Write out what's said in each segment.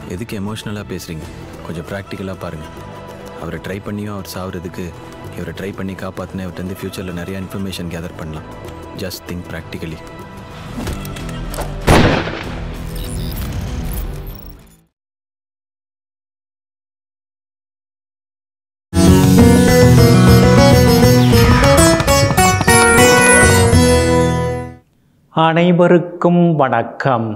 எதுக்கு எமோஷ்னலாக பேசுகிறீங்க கொஞ்சம் ப்ராக்டிக்கலாக பாருங்கள் அவரை ட்ரை பண்ணியும் அவர் சாவறதுக்கு இவரை ட்ரை பண்ணி காப்பாற்றின இவர்கிட்ட ஃப்யூச்சரில் நிறையா இன்ஃபர்மேஷன் கேதர் பண்ணலாம் ஜஸ்ட் திங்க் ப்ராக்டிக்கலி அனைவருக்கும் வணக்கம்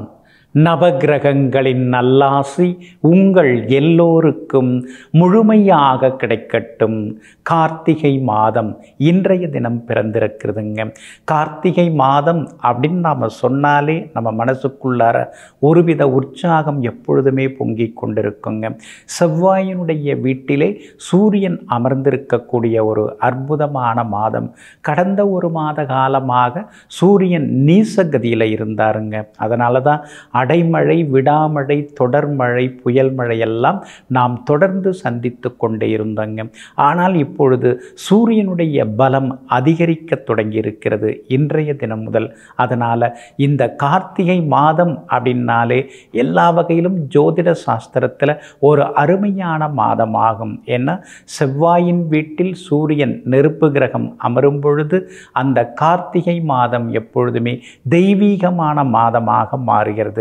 நவகிரகங்களின் நல்லாசி உங்கள் எல்லோருக்கும் முழுமையாக கிடைக்கட்டும் கார்த்திகை மாதம் இன்றைய தினம் பிறந்திருக்கிறதுங்க கார்த்திகை மாதம் அப்படின்னு நாம் சொன்னாலே நம்ம மனசுக்குள்ளார ஒருவித உற்சாகம் எப்பொழுதுமே பொங்கிக் கொண்டிருக்குங்க செவ்வாயினுடைய வீட்டிலே சூரியன் அமர்ந்திருக்கக்கூடிய ஒரு அற்புதமான மாதம் கடந்த ஒரு மாத காலமாக சூரியன் நீசகதியில் இருந்தாருங்க அதனால தான் அடைமழை விடாமழை தொடர்மழை புயல் மழை எல்லாம் நாம் தொடர்ந்து சந்தித்து கொண்டே இருந்தோங்க ஆனால் இப்பொழுது சூரியனுடைய பலம் அதிகரிக்க தொடங்கி இருக்கிறது இன்றைய தினம் முதல் அதனால் இந்த கார்த்திகை மாதம் அப்படின்னாலே எல்லா வகையிலும் ஜோதிட சாஸ்திரத்தில் ஒரு அருமையான மாதமாகும் ஏன்னா செவ்வாயின் வீட்டில் சூரியன் நெருப்பு கிரகம் அமரும் பொழுது அந்த கார்த்திகை மாதம் எப்பொழுதுமே தெய்வீகமான மாதமாக மாறுகிறது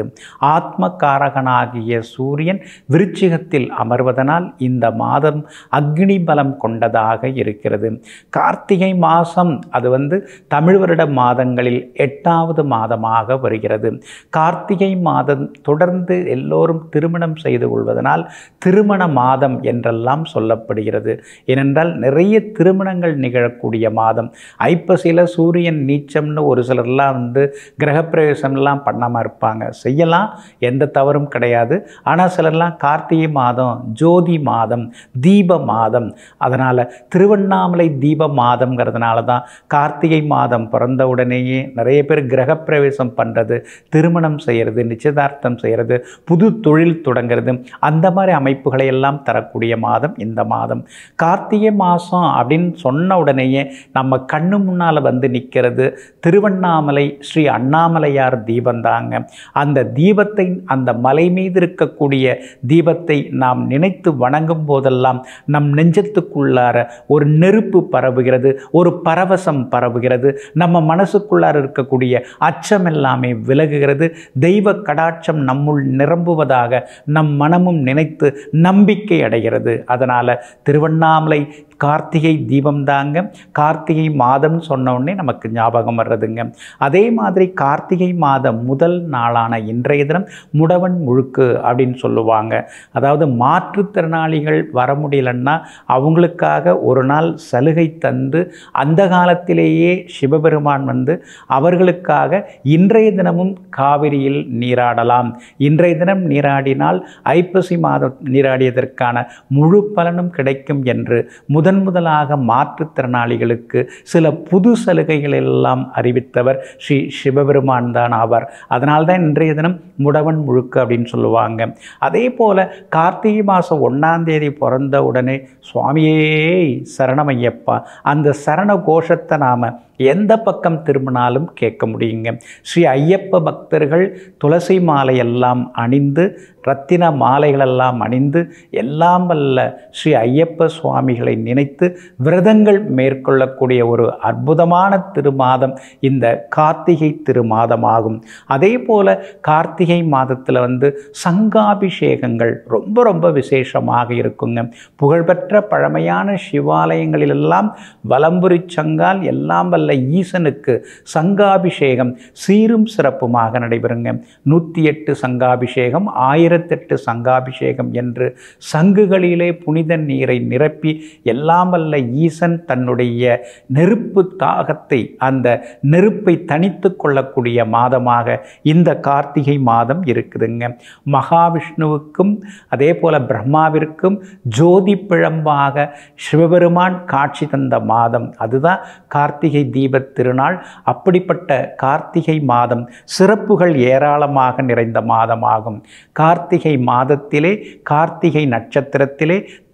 ஆத்மகாரகனாகிய சூரியன் விருச்சிகத்தில் அமர்வதனால் இந்த மாதம் அக்னி பலம் கொண்டதாக இருக்கிறது கார்த்திகை மாதம் அது வந்து தமிழ் வருட மாதங்களில் எட்டாவது மாதமாக வருகிறது கார்த்திகை மாதம் தொடர்ந்து எல்லோரும் திருமணம் செய்து கொள்வதனால் திருமண மாதம் என்றெல்லாம் சொல்லப்படுகிறது ஏனென்றால் நிறைய திருமணங்கள் நிகழக்கூடிய மாதம் ஐப்பசியில் சூரியன் நீச்சம்னு ஒரு சிலர்லாம் வந்து கிரகப்பிரவேசம்லாம் பண்ணாமல் இருப்பாங்க செய்யலாம் எந்த தவறும் கிடையாது ஆனால் சிலர்லாம் கார்த்திகை மாதம் ஜோதி மாதம் தீப மாதம் அதனால் திருவண்ணாமலை தீப மாதம்ங்கிறதுனால தான் கார்த்திகை மாதம் பிறந்த உடனேயே நிறைய பேர் கிரகப்பிரவேசம் பண்ணுறது திருமணம் செய்கிறது நிச்சயதார்த்தம் செய்கிறது புது தொழில் தொடங்கிறது அந்த மாதிரி அமைப்புகளை எல்லாம் தரக்கூடிய மாதம் இந்த மாதம் கார்த்திகை மாதம் அப்படின்னு சொன்ன உடனேயே நம்ம கண்ணு முன்னால் வந்து நிற்கிறது திருவண்ணாமலை ஸ்ரீ அண்ணாமலையார் தீபம் தாங்க அந்த தீபத்தை அந்த மலை மீது இருக்கக்கூடிய தீபத்தை நாம் நினைத்து வணங்கும் போதெல்லாம் நம் நெஞ்சத்துக்குள்ளார ஒரு நெருப்பு பரவுகிறது ஒரு பரவசம் பரவுகிறது நம்ம மனசுக்குள்ளார இருக்கக்கூடிய அச்சம் எல்லாமே விலகுகிறது தெய்வ கடாட்சம் நம்முள் நிரம்புவதாக நம் மனமும் நினைத்து நம்பிக்கை அடைகிறது அதனால் திருவண்ணாமலை கார்த்திகை தீபம் தாங்க கார்த்திகை மாதம் சொன்ன உடனே நமக்கு ஞாபகம் வர்றதுங்க அதே மாதிரி கார்த்திகை மாதம் முதல் நாளான இன்றைய தினம் முடவன் முழுக்கு அப்படின்னு சொல்லுவாங்க அதாவது மாற்றுத்திறனாளிகள் வர முடியலன்னா அவங்களுக்காக ஒரு நாள் சலுகை தந்து அந்த காலத்திலேயே சிவபெருமான் வந்து அவர்களுக்காக இன்றைய தினமும் காவிரியில் நீராடலாம் இன்றைய தினம் நீராடினால் ஐப்பசி மாதம் நீராடியதற்கான முழு பலனும் கிடைக்கும் என்று முதன் முதலாக மாற்றுத்திறனாளிகளுக்கு சில புது சலுகைகள் எல்லாம் அறிவித்தவர் ஸ்ரீ சிவபெருமான் தான் ஆவார் அதனால்தான் இன்றைய தினம் முடவன் முழுக்கு அப்படின்னு சொல்லுவாங்க அதே போல் கார்த்திகை மாதம் ஒன்றாம் தேதி பிறந்த உடனே சுவாமியே சரணமையப்பா அந்த சரண கோஷத்தை நாம் எந்த பக்கம் திரும்பினாலும் கேட்க முடியுங்க ஸ்ரீ ஐயப்ப பக்தர்கள் துளசி மாலையெல்லாம் அணிந்து ரத்தின மாலைகளெல்லாம் அணிந்து எல்லாம் வல்ல ஸ்ரீ ஐயப்ப சுவாமிகளை நினைத்து விரதங்கள் மேற்கொள்ளக்கூடிய ஒரு அற்புதமான திருமாதம் இந்த கார்த்திகை திருமாதமாகும் அதே போல் கார்த்திகை மாதத்தில் வந்து சங்காபிஷேகங்கள் ரொம்ப ரொம்ப விசேஷமாக இருக்குங்க புகழ்பெற்ற பழமையான சிவாலயங்களிலெல்லாம் வலம்புரி சங்கால் எல்லாம் வல்ல ஈசனுக்கு சங்காபிஷேகம் சீரும் சிறப்புமாக நடைபெறுங்க நூற்றி எட்டு சங்காபிஷேகம் ஆயிரத்தெட்டு சங்காபிஷேகம் என்று சங்குகளிலே புனித நீரை நிரப்பி எல்லாம் வல்ல ஈசன் தன்னுடைய நெருப்பு தாகத்தை அந்த நெருப்பை தனித்து கொள்ளக்கூடிய மாதமாக இந்த கார்த்திகை மாதம் இருக்குதுங்க மகாவிஷ்ணுவுக்கும் அதே போல் பிரம்மாவிற்கும் ஜோதி பிழம்பாக சிவபெருமான் காட்சி தந்த மாதம் அதுதான் கார்த்திகை தீபத் திருநாள் அப்படிப்பட்ட கார்த்திகை மாதம் சிறப்புகள் ஏராளமாக நிறைந்த மாதமாகும் கார்த்திகை மாதத்திலே கார்த்திகை நட்சத்திரத்திலே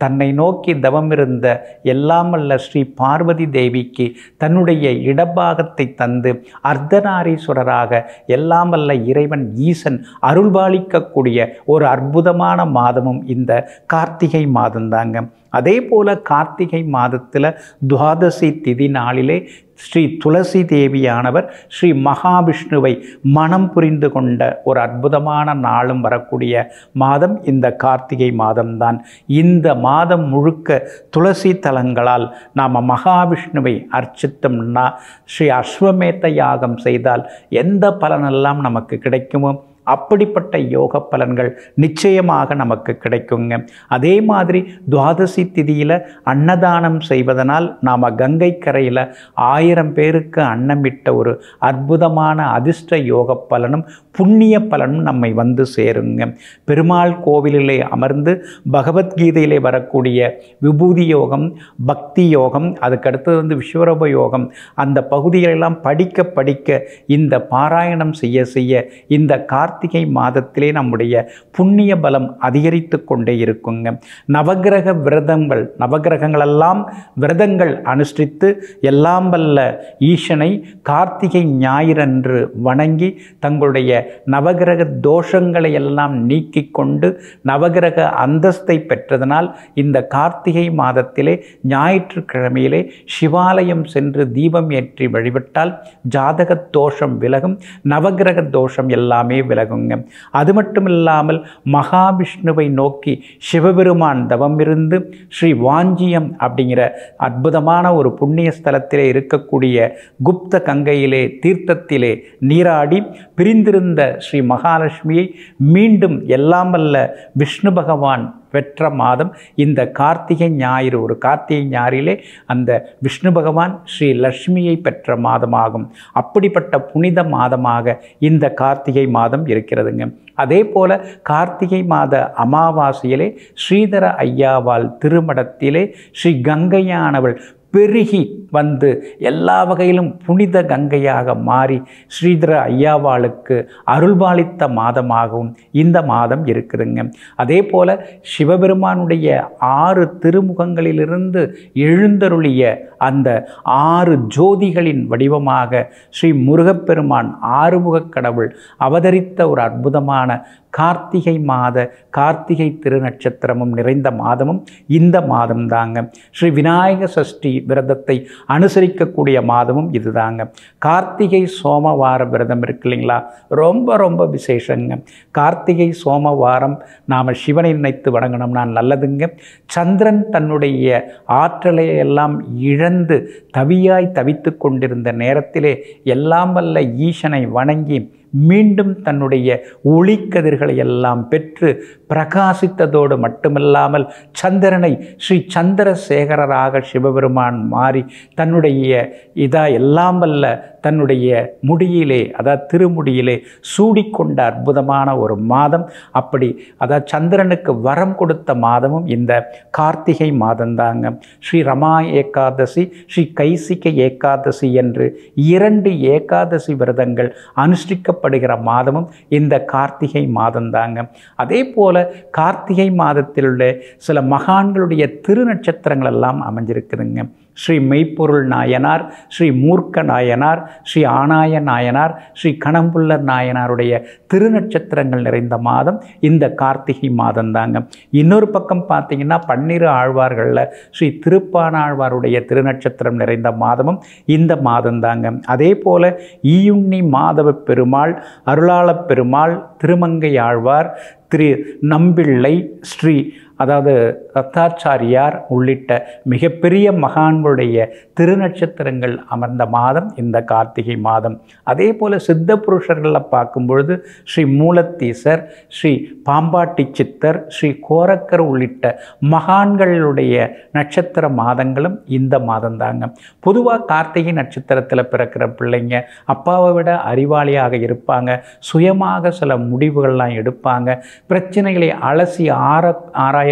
தன்னை நோக்கி தவமிருந்த எல்லாமல்ல ஸ்ரீ பார்வதி தேவிக்கு தன்னுடைய இடபாகத்தை தந்து அர்த்தநாரீஸ்வரராக எல்லாமல்ல இறைவன் ஈசன் அருள்பாலிக்கக்கூடிய ஒரு அற்புதமான மாதமும் இந்த கார்த்திகை மாதம்தாங்க அதே போல் கார்த்திகை மாதத்தில் துவாதசி திதி நாளிலே ஸ்ரீ துளசி தேவியானவர் ஸ்ரீ மகாவிஷ்ணுவை மனம் புரிந்து கொண்ட ஒரு அற்புதமான நாளும் வரக்கூடிய மாதம் இந்த கார்த்திகை மாதம்தான் இந்த மாதம் முழுக்க துளசி தலங்களால் நாம் மகாவிஷ்ணுவை அர்ச்சித்தோம்னா ஸ்ரீ அஸ்வமேத யாகம் செய்தால் எந்த பலனெல்லாம் நமக்கு கிடைக்குமோ அப்படிப்பட்ட யோக பலன்கள் நிச்சயமாக நமக்கு கிடைக்குங்க அதே மாதிரி துவாதசி திதியில் அன்னதானம் செய்வதனால் நாம் கங்கை கரையில் ஆயிரம் பேருக்கு அன்னமிட்ட ஒரு அற்புதமான அதிர்ஷ்ட யோக பலனும் புண்ணிய பலனும் நம்மை வந்து சேருங்க பெருமாள் கோவிலிலே அமர்ந்து பகவத்கீதையிலே வரக்கூடிய விபூதி யோகம் பக்தி யோகம் அதுக்கடுத்தது வந்து விஸ்வரூப யோகம் அந்த பகுதிகளெல்லாம் படிக்க படிக்க இந்த பாராயணம் செய்ய செய்ய இந்த கார்த்திகை மாதத்திலே நம்முடைய புண்ணிய பலம் அதிகரித்து கொண்டே இருக்குங்க நவகிரக விரதங்கள் நவகிரகங்களெல்லாம் விரதங்கள் அனுஷ்டித்து எல்லாம் வல்ல ஈசனை கார்த்திகை ஞாயிறன்று வணங்கி தங்களுடைய நவகிரக தோஷங்களை எல்லாம் நீக்கிக் கொண்டு நவகிரக அந்தஸ்தை பெற்றதனால் இந்த கார்த்திகை மாதத்திலே ஞாயிற்றுக்கிழமையிலே சிவாலயம் சென்று தீபம் ஏற்றி வழிபட்டால் ஜாதக தோஷம் விலகும் நவகிரக தோஷம் எல்லாமே விலகுங்க அது மட்டும் இல்லாமல் மகாவிஷ்ணுவை நோக்கி சிவபெருமான் தவம் இருந்து ஸ்ரீ வாஞ்சியம் அப்படிங்கிற அற்புதமான ஒரு புண்ணிய ஸ்தலத்திலே இருக்கக்கூடிய குப்த கங்கையிலே தீர்த்தத்திலே நீராடி பிரிந்திருந்த ஸ்ரீ மகாலட்சுமியை மீண்டும் எல்லாம் வல்ல விஷ்ணு பகவான் பெற்ற மாதம் இந்த கார்த்திகை ஞாயிறு ஒரு கார்த்திகை ஞாயிறிலே அந்த விஷ்ணு பகவான் ஸ்ரீ லக்ஷ்மியை பெற்ற மாதமாகும் அப்படிப்பட்ட புனித மாதமாக இந்த கார்த்திகை மாதம் இருக்கிறதுங்க அதே போல கார்த்திகை மாத அமாவாசையிலே ஸ்ரீதர ஐயாவால் திருமடத்திலே ஸ்ரீ கங்கையானவள் பெருகி வந்து எல்லா வகையிலும் புனித கங்கையாக மாறி ஸ்ரீதர ஐயாவாளுக்கு அருள்பாலித்த மாதமாகவும் இந்த மாதம் இருக்குதுங்க அதே போல் சிவபெருமானுடைய ஆறு திருமுகங்களிலிருந்து எழுந்தருளிய அந்த ஆறு ஜோதிகளின் வடிவமாக ஸ்ரீ முருகப்பெருமான் ஆறுமுகக் கடவுள் அவதரித்த ஒரு அற்புதமான கார்த்திகை மாத கார்த்திகை திருநட்சத்திரமும் நிறைந்த மாதமும் இந்த மாதம் தாங்க ஸ்ரீ விநாயக சஷ்டி விரதத்தை அனுசரிக்கக்கூடிய மாதமும் இதுதாங்க கார்த்திகை சோமவார விரதம் இருக்கு இல்லைங்களா ரொம்ப ரொம்ப விசேஷங்க கார்த்திகை சோமவாரம் நாம் சிவனை நினைத்து வணங்கினோம்னா நல்லதுங்க சந்திரன் தன்னுடைய ஆற்றலை எல்லாம் இழந்து தவியாய் தவித்து கொண்டிருந்த நேரத்திலே எல்லாம் வல்ல ஈசனை வணங்கி மீண்டும் தன்னுடைய ஒளிக்கதிர்களை எல்லாம் பெற்று பிரகாசித்ததோடு மட்டுமில்லாமல் சந்திரனை ஸ்ரீ சந்திரசேகரராக சிவபெருமான் மாறி தன்னுடைய இதா எல்லாம் வல்ல தன்னுடைய முடியிலே அதாவது திருமுடியிலே சூடிக்கொண்ட அற்புதமான ஒரு மாதம் அப்படி அதாவது சந்திரனுக்கு வரம் கொடுத்த மாதமும் இந்த கார்த்திகை மாதம்தாங்க ஸ்ரீ ரமா ஏகாதசி ஸ்ரீ கைசிக ஏகாதசி என்று இரண்டு ஏகாதசி விரதங்கள் அனுஷ்டிக்கப்படுகிற மாதமும் இந்த கார்த்திகை மாதம்தாங்க அதே போல கார்த்திகை மாதத்தில் உள்ள சில மகான்களுடைய திருநட்சத்திரங்கள் எல்லாம் அமைஞ்சிருக்குதுங்க ஸ்ரீ மெய்ப்பொருள் நாயனார் ஸ்ரீ மூர்க்க நாயனார் ஸ்ரீ ஆனாய நாயனார் ஸ்ரீ கணம்புள்ளர் நாயனாருடைய திருநட்சத்திரங்கள் நிறைந்த மாதம் இந்த கார்த்திகை மாதம் தாங்க இன்னொரு பக்கம் பார்த்தீங்கன்னா பன்னிரு ஆழ்வார்களில் ஸ்ரீ திருப்பானாழ்வாருடைய திருநட்சத்திரம் நிறைந்த மாதமும் இந்த மாதம் தாங்க அதே போல் ஈயுண்ணி மாதவ பெருமாள் அருளாளப் பெருமாள் திருமங்கை ஆழ்வார் திரு நம்பிள்ளை ஸ்ரீ அதாவது ரத்தாச்சாரியார் உள்ளிட்ட மிகப்பெரிய மகான்களுடைய திருநட்சத்திரங்கள் அமர்ந்த மாதம் இந்த கார்த்திகை மாதம் அதே போல் சித்த புருஷர்களில் பார்க்கும் பொழுது ஸ்ரீ மூலத்தீசர் ஸ்ரீ பாம்பாட்டி சித்தர் ஸ்ரீ கோரக்கர் உள்ளிட்ட மகான்களுடைய நட்சத்திர மாதங்களும் இந்த மாதம் தாங்க பொதுவாக கார்த்திகை நட்சத்திரத்தில் பிறக்கிற பிள்ளைங்க அப்பாவை விட அறிவாளியாக இருப்பாங்க சுயமாக சில முடிவுகள்லாம் எடுப்பாங்க பிரச்சனைகளை அலசி ஆர ஆராய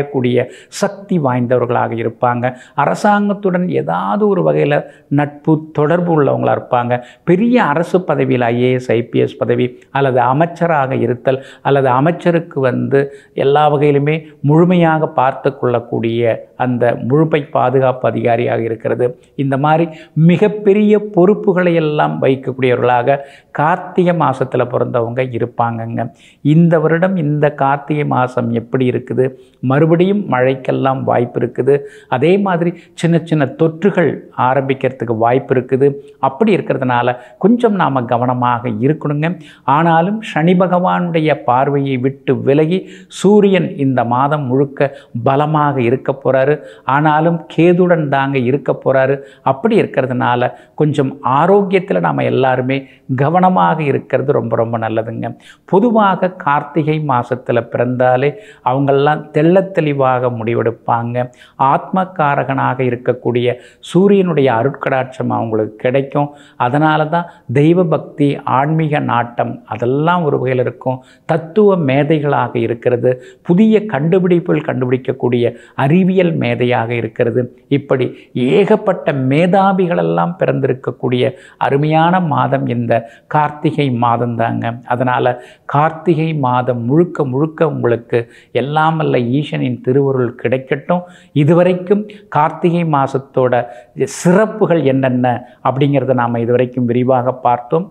ஆராயக்கூடிய சக்தி வாய்ந்தவர்களாக இருப்பாங்க அரசாங்கத்துடன் ஏதாவது ஒரு வகையில் நட்பு தொடர்பு உள்ளவங்களாக இருப்பாங்க பெரிய அரசு பதவியில் ஐஏஎஸ் ஐபிஎஸ் பதவி அல்லது அமைச்சராக இருத்தல் அல்லது அமைச்சருக்கு வந்து எல்லா வகையிலுமே முழுமையாக பார்த்து கொள்ளக்கூடிய அந்த முழுமை பாதுகாப்பு அதிகாரியாக இருக்கிறது இந்த மாதிரி மிகப்பெரிய பொறுப்புகளை எல்லாம் வைக்கக்கூடியவர்களாக கார்த்திகை மாதத்தில் பிறந்தவங்க இருப்பாங்கங்க இந்த வருடம் இந்த கார்த்திகை மாதம் எப்படி இருக்குது மறுபடியும் மழைக்கெல்லாம் வாய்ப்பு இருக்குது அதே மாதிரி சின்ன சின்ன தொற்றுகள் ஆரம்பிக்கிறதுக்கு வாய்ப்பு இருக்குது அப்படி இருக்கிறதுனால கொஞ்சம் நாம் கவனமாக இருக்கணுங்க ஆனாலும் சனி பகவானுடைய பார்வையை விட்டு விலகி சூரியன் இந்த மாதம் முழுக்க பலமாக இருக்க போகிறாரு ஆனாலும் கேதுடன் தாங்க இருக்க போகிறாரு அப்படி இருக்கிறதுனால கொஞ்சம் ஆரோக்கியத்தில் நாம் எல்லாருமே கவனமாக இருக்கிறது ரொம்ப ரொம்ப நல்லதுங்க பொதுவாக கார்த்திகை மாதத்தில் பிறந்தாலே அவங்கெல்லாம் தெள்ளத் தெளிவாக முடிவெடுப்பாங்க ஆத்மகாரகனாக இருக்கக்கூடிய சூரியனுடைய அருட்கடாட்சம் அவங்களுக்கு கிடைக்கும் அதனால தான் தெய்வ பக்தி ஆன்மீக நாட்டம் அதெல்லாம் ஒரு வகையில் இருக்கும் தத்துவ மேதைகளாக இருக்கிறது புதிய கண்டுபிடிப்புகள் கண்டுபிடிக்கக்கூடிய அறிவியல் மேதையாக இருக்கிறது இப்படி ஏகப்பட்ட மேதாவிகளெல்லாம் பிறந்திருக்கக்கூடிய அருமையான மாதம் இந்த கார்த்திகை மாதம் தாங்க அதனால் கார்த்திகை மாதம் முழுக்க முழுக்க உங்களுக்கு எல்லாம் வல்ல ஈசனின் திருவருள் கிடைக்கட்டும் இதுவரைக்கும் கார்த்திகை மாதத்தோட சிறப்புகள் என்னென்ன அப்படிங்கிறத நாம் இதுவரைக்கும் விரிவாக பார்த்தோம்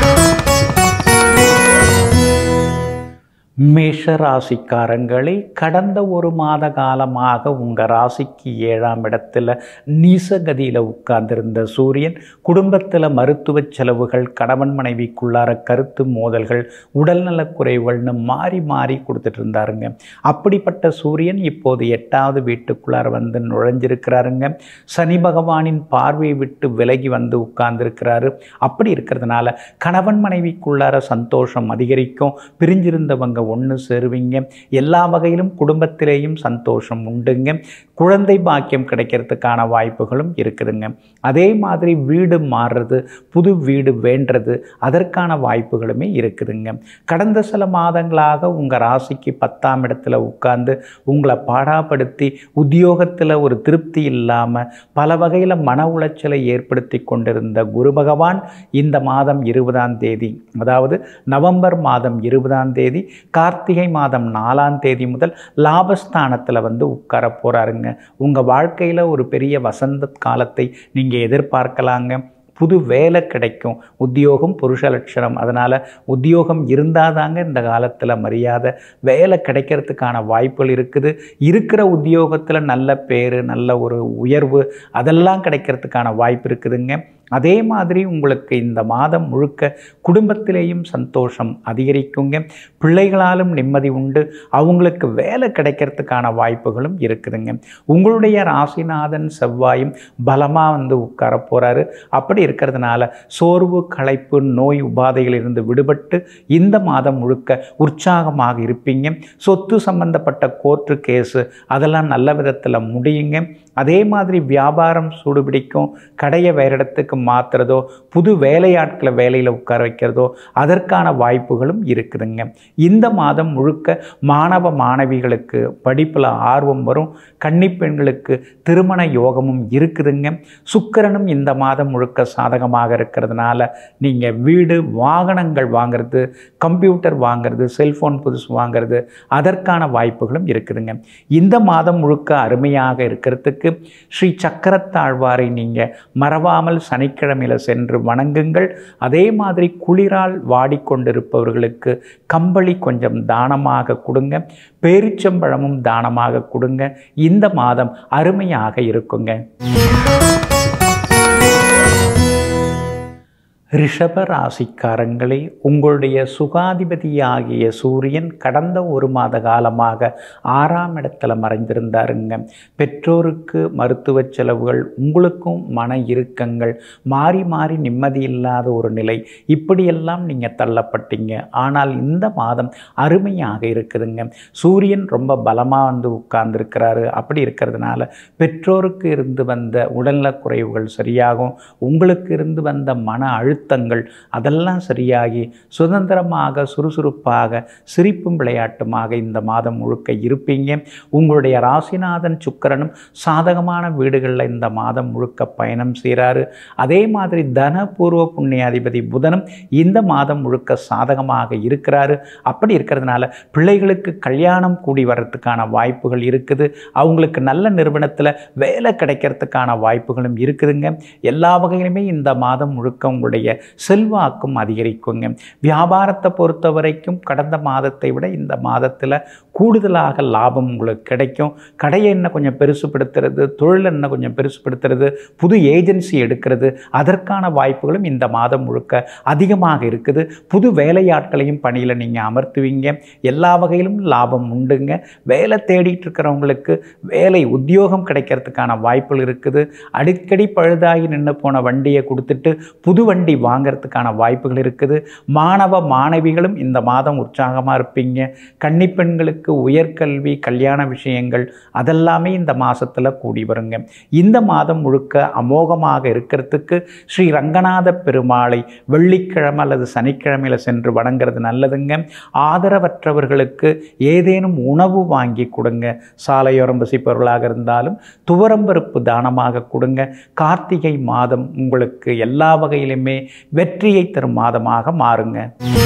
மேஷ ராசிக்காரங்களே கடந்த ஒரு மாத காலமாக உங்கள் ராசிக்கு ஏழாம் இடத்துல நீசகதியில் உட்கார்ந்திருந்த சூரியன் குடும்பத்தில் மருத்துவ செலவுகள் கணவன் மனைவிக்குள்ளார கருத்து மோதல்கள் உடல்நலக் குறைவுகள்னு மாறி மாறி கொடுத்துட்டு இருந்தாருங்க அப்படிப்பட்ட சூரியன் இப்போது எட்டாவது வீட்டுக்குள்ளார வந்து நுழைஞ்சிருக்கிறாருங்க சனி பகவானின் பார்வையை விட்டு விலகி வந்து உட்கார்ந்துருக்கிறாரு அப்படி இருக்கிறதுனால கணவன் மனைவிக்குள்ளார சந்தோஷம் அதிகரிக்கும் பிரிஞ்சிருந்தவங்க ஒன்று சேருவீங்க எல்லா வகையிலும் குடும்பத்திலேயும் சந்தோஷம் உண்டுங்க குழந்தை பாக்கியம் கிடைக்கிறதுக்கான வாய்ப்புகளும் இருக்குதுங்க அதே மாதிரி வீடு மாறுறது புது வீடு வேண்டுறது அதற்கான வாய்ப்புகளுமே இருக்குதுங்க கடந்த சில மாதங்களாக உங்கள் ராசிக்கு பத்தாம் இடத்துல உட்கார்ந்து உங்களை பாடாப்படுத்தி உத்தியோகத்தில் ஒரு திருப்தி இல்லாமல் பல வகையில் மன உளைச்சலை ஏற்படுத்தி கொண்டிருந்த குரு பகவான் இந்த மாதம் இருபதாம் தேதி அதாவது நவம்பர் மாதம் இருபதாம் தேதி கார்த்திகை மாதம் நாலாம் தேதி முதல் லாபஸ்தானத்தில் வந்து உட்கார போகிறாருங்க உங்கள் வாழ்க்கையில் ஒரு பெரிய வசந்த காலத்தை நீங்கள் எதிர்பார்க்கலாங்க புது வேலை கிடைக்கும் உத்தியோகம் புருஷ லட்சணம் அதனால் உத்தியோகம் இருந்தால் தாங்க இந்த காலத்தில் மரியாதை வேலை கிடைக்கிறதுக்கான வாய்ப்புகள் இருக்குது இருக்கிற உத்தியோகத்தில் நல்ல பேர் நல்ல ஒரு உயர்வு அதெல்லாம் கிடைக்கிறதுக்கான வாய்ப்பு இருக்குதுங்க அதே மாதிரி உங்களுக்கு இந்த மாதம் முழுக்க குடும்பத்திலேயும் சந்தோஷம் அதிகரிக்குங்க பிள்ளைகளாலும் நிம்மதி உண்டு அவங்களுக்கு வேலை கிடைக்கிறதுக்கான வாய்ப்புகளும் இருக்குதுங்க உங்களுடைய ராசிநாதன் செவ்வாயும் பலமாக வந்து உட்கார போகிறாரு அப்படி இருக்கிறதுனால சோர்வு களைப்பு நோய் உபாதைகளிலிருந்து விடுபட்டு இந்த மாதம் முழுக்க உற்சாகமாக இருப்பீங்க சொத்து சம்பந்தப்பட்ட கோர்ட்டு கேஸு அதெல்லாம் நல்ல விதத்தில் முடியுங்க அதே மாதிரி வியாபாரம் சூடுபிடிக்கும் கடையை வேறு இடத்துக்கு மாற்றுறதோ புது வேலையாட்களை வேலையில் உட்கார வைக்கிறதோ அதற்கான வாய்ப்புகளும் இருக்குதுங்க இந்த மாதம் முழுக்க மாணவ மாணவிகளுக்கு படிப்பில் ஆர்வம் வரும் கன்னிப்பெண்களுக்கு திருமண யோகமும் இருக்குதுங்க சுக்கிரனும் இந்த மாதம் முழுக்க சாதகமாக இருக்கிறதுனால நீங்கள் வீடு வாகனங்கள் வாங்கிறது கம்ப்யூட்டர் வாங்கிறது செல்ஃபோன் புதுசு வாங்கிறது அதற்கான வாய்ப்புகளும் இருக்குதுங்க இந்த மாதம் முழுக்க அருமையாக இருக்கிறதுக்கு ஸ்ரீ சக்கரத்தாழ்வாரை நீங்கள் மறவாமல் சனிக்கிழமையில் சென்று வணங்குங்கள் அதே மாதிரி குளிரால் வாடிக்கொண்டிருப்பவர்களுக்கு கம்பளி கொஞ்சம் தானமாக கொடுங்க பேரிச்சம்பழமும் தானமாக கொடுங்க இந்த மாதம் அருமையாக இருக்குங்க ரிஷப ராசிக்காரங்களே உங்களுடைய சுகாதிபதியாகிய சூரியன் கடந்த ஒரு மாத காலமாக ஆறாம் இடத்துல மறைந்திருந்தாருங்க பெற்றோருக்கு மருத்துவ செலவுகள் உங்களுக்கும் மன இறுக்கங்கள் மாறி மாறி நிம்மதி இல்லாத ஒரு நிலை இப்படியெல்லாம் நீங்கள் தள்ளப்பட்டீங்க ஆனால் இந்த மாதம் அருமையாக இருக்குதுங்க சூரியன் ரொம்ப பலமாக வந்து உட்கார்ந்துருக்கிறாரு அப்படி இருக்கிறதுனால பெற்றோருக்கு இருந்து வந்த உடல்நலக் குறைவுகள் சரியாகும் உங்களுக்கு இருந்து வந்த மன அழுத்த அழுத்தங்கள் அதெல்லாம் சரியாகி சுதந்திரமாக சுறுசுறுப்பாக சிரிப்பும் விளையாட்டுமாக இந்த மாதம் முழுக்க இருப்பீங்க உங்களுடைய ராசிநாதன் சுக்கிரனும் சாதகமான வீடுகளில் இந்த மாதம் முழுக்க பயணம் செய்கிறாரு அதே மாதிரி தன பூர்வ புண்ணியாதிபதி புதனும் இந்த மாதம் முழுக்க சாதகமாக இருக்கிறாரு அப்படி இருக்கிறதுனால பிள்ளைகளுக்கு கல்யாணம் கூடி வர்றதுக்கான வாய்ப்புகள் இருக்குது அவங்களுக்கு நல்ல நிறுவனத்தில் வேலை கிடைக்கிறதுக்கான வாய்ப்புகளும் இருக்குதுங்க எல்லா வகையிலுமே இந்த மாதம் முழுக்க உங்களுடைய செல்வாக்கும் அதிகரிக்குங்க வியாபாரத்தை பொறுத்த வரைக்கும் கடந்த மாதத்தை விட இந்த மாதத்தில் கூடுதலாக லாபம் உங்களுக்கு கிடைக்கும் கடையை என்ன கொஞ்சம் பெருசுப்படுத்துறது தொழில் என்ன கொஞ்சம் பெருசுப்படுத்துறது புது ஏஜென்சி எடுக்கிறது அதற்கான வாய்ப்புகளும் இந்த மாதம் முழுக்க அதிகமாக இருக்குது புது வேலையாட்களையும் பணியில் நீங்கள் அமர்த்துவீங்க எல்லா வகையிலும் லாபம் உண்டுங்க வேலை தேடிட்டு இருக்கிறவங்களுக்கு வேலை உத்தியோகம் கிடைக்கிறதுக்கான வாய்ப்புகள் இருக்குது அடிக்கடி பழுதாகி நின்று போன வண்டியை கொடுத்துட்டு புது வண்டி வாங்கிறதுக்கான வாய்ப்புகள் இருக்குது மாணவ மாணவிகளும் இந்த மாதம் உற்சாகமாக இருப்பீங்க கன்னிப்பெண்களுக்கு உயர்கல்வி கல்யாண விஷயங்கள் அதெல்லாமே இந்த மாதத்தில் கூடி வருங்க இந்த மாதம் முழுக்க அமோகமாக இருக்கிறதுக்கு ஸ்ரீ ரங்கநாத பெருமாளை வெள்ளிக்கிழமை அல்லது சனிக்கிழமையில் சென்று வணங்குறது நல்லதுங்க ஆதரவற்றவர்களுக்கு ஏதேனும் உணவு வாங்கி கொடுங்க சாலையோரம் வசிப்பவர்களாக இருந்தாலும் துவரம்பருப்பு தானமாக கொடுங்க கார்த்திகை மாதம் உங்களுக்கு எல்லா வகையிலுமே வெற்றியை தரும் மாதமாக மாறுங்க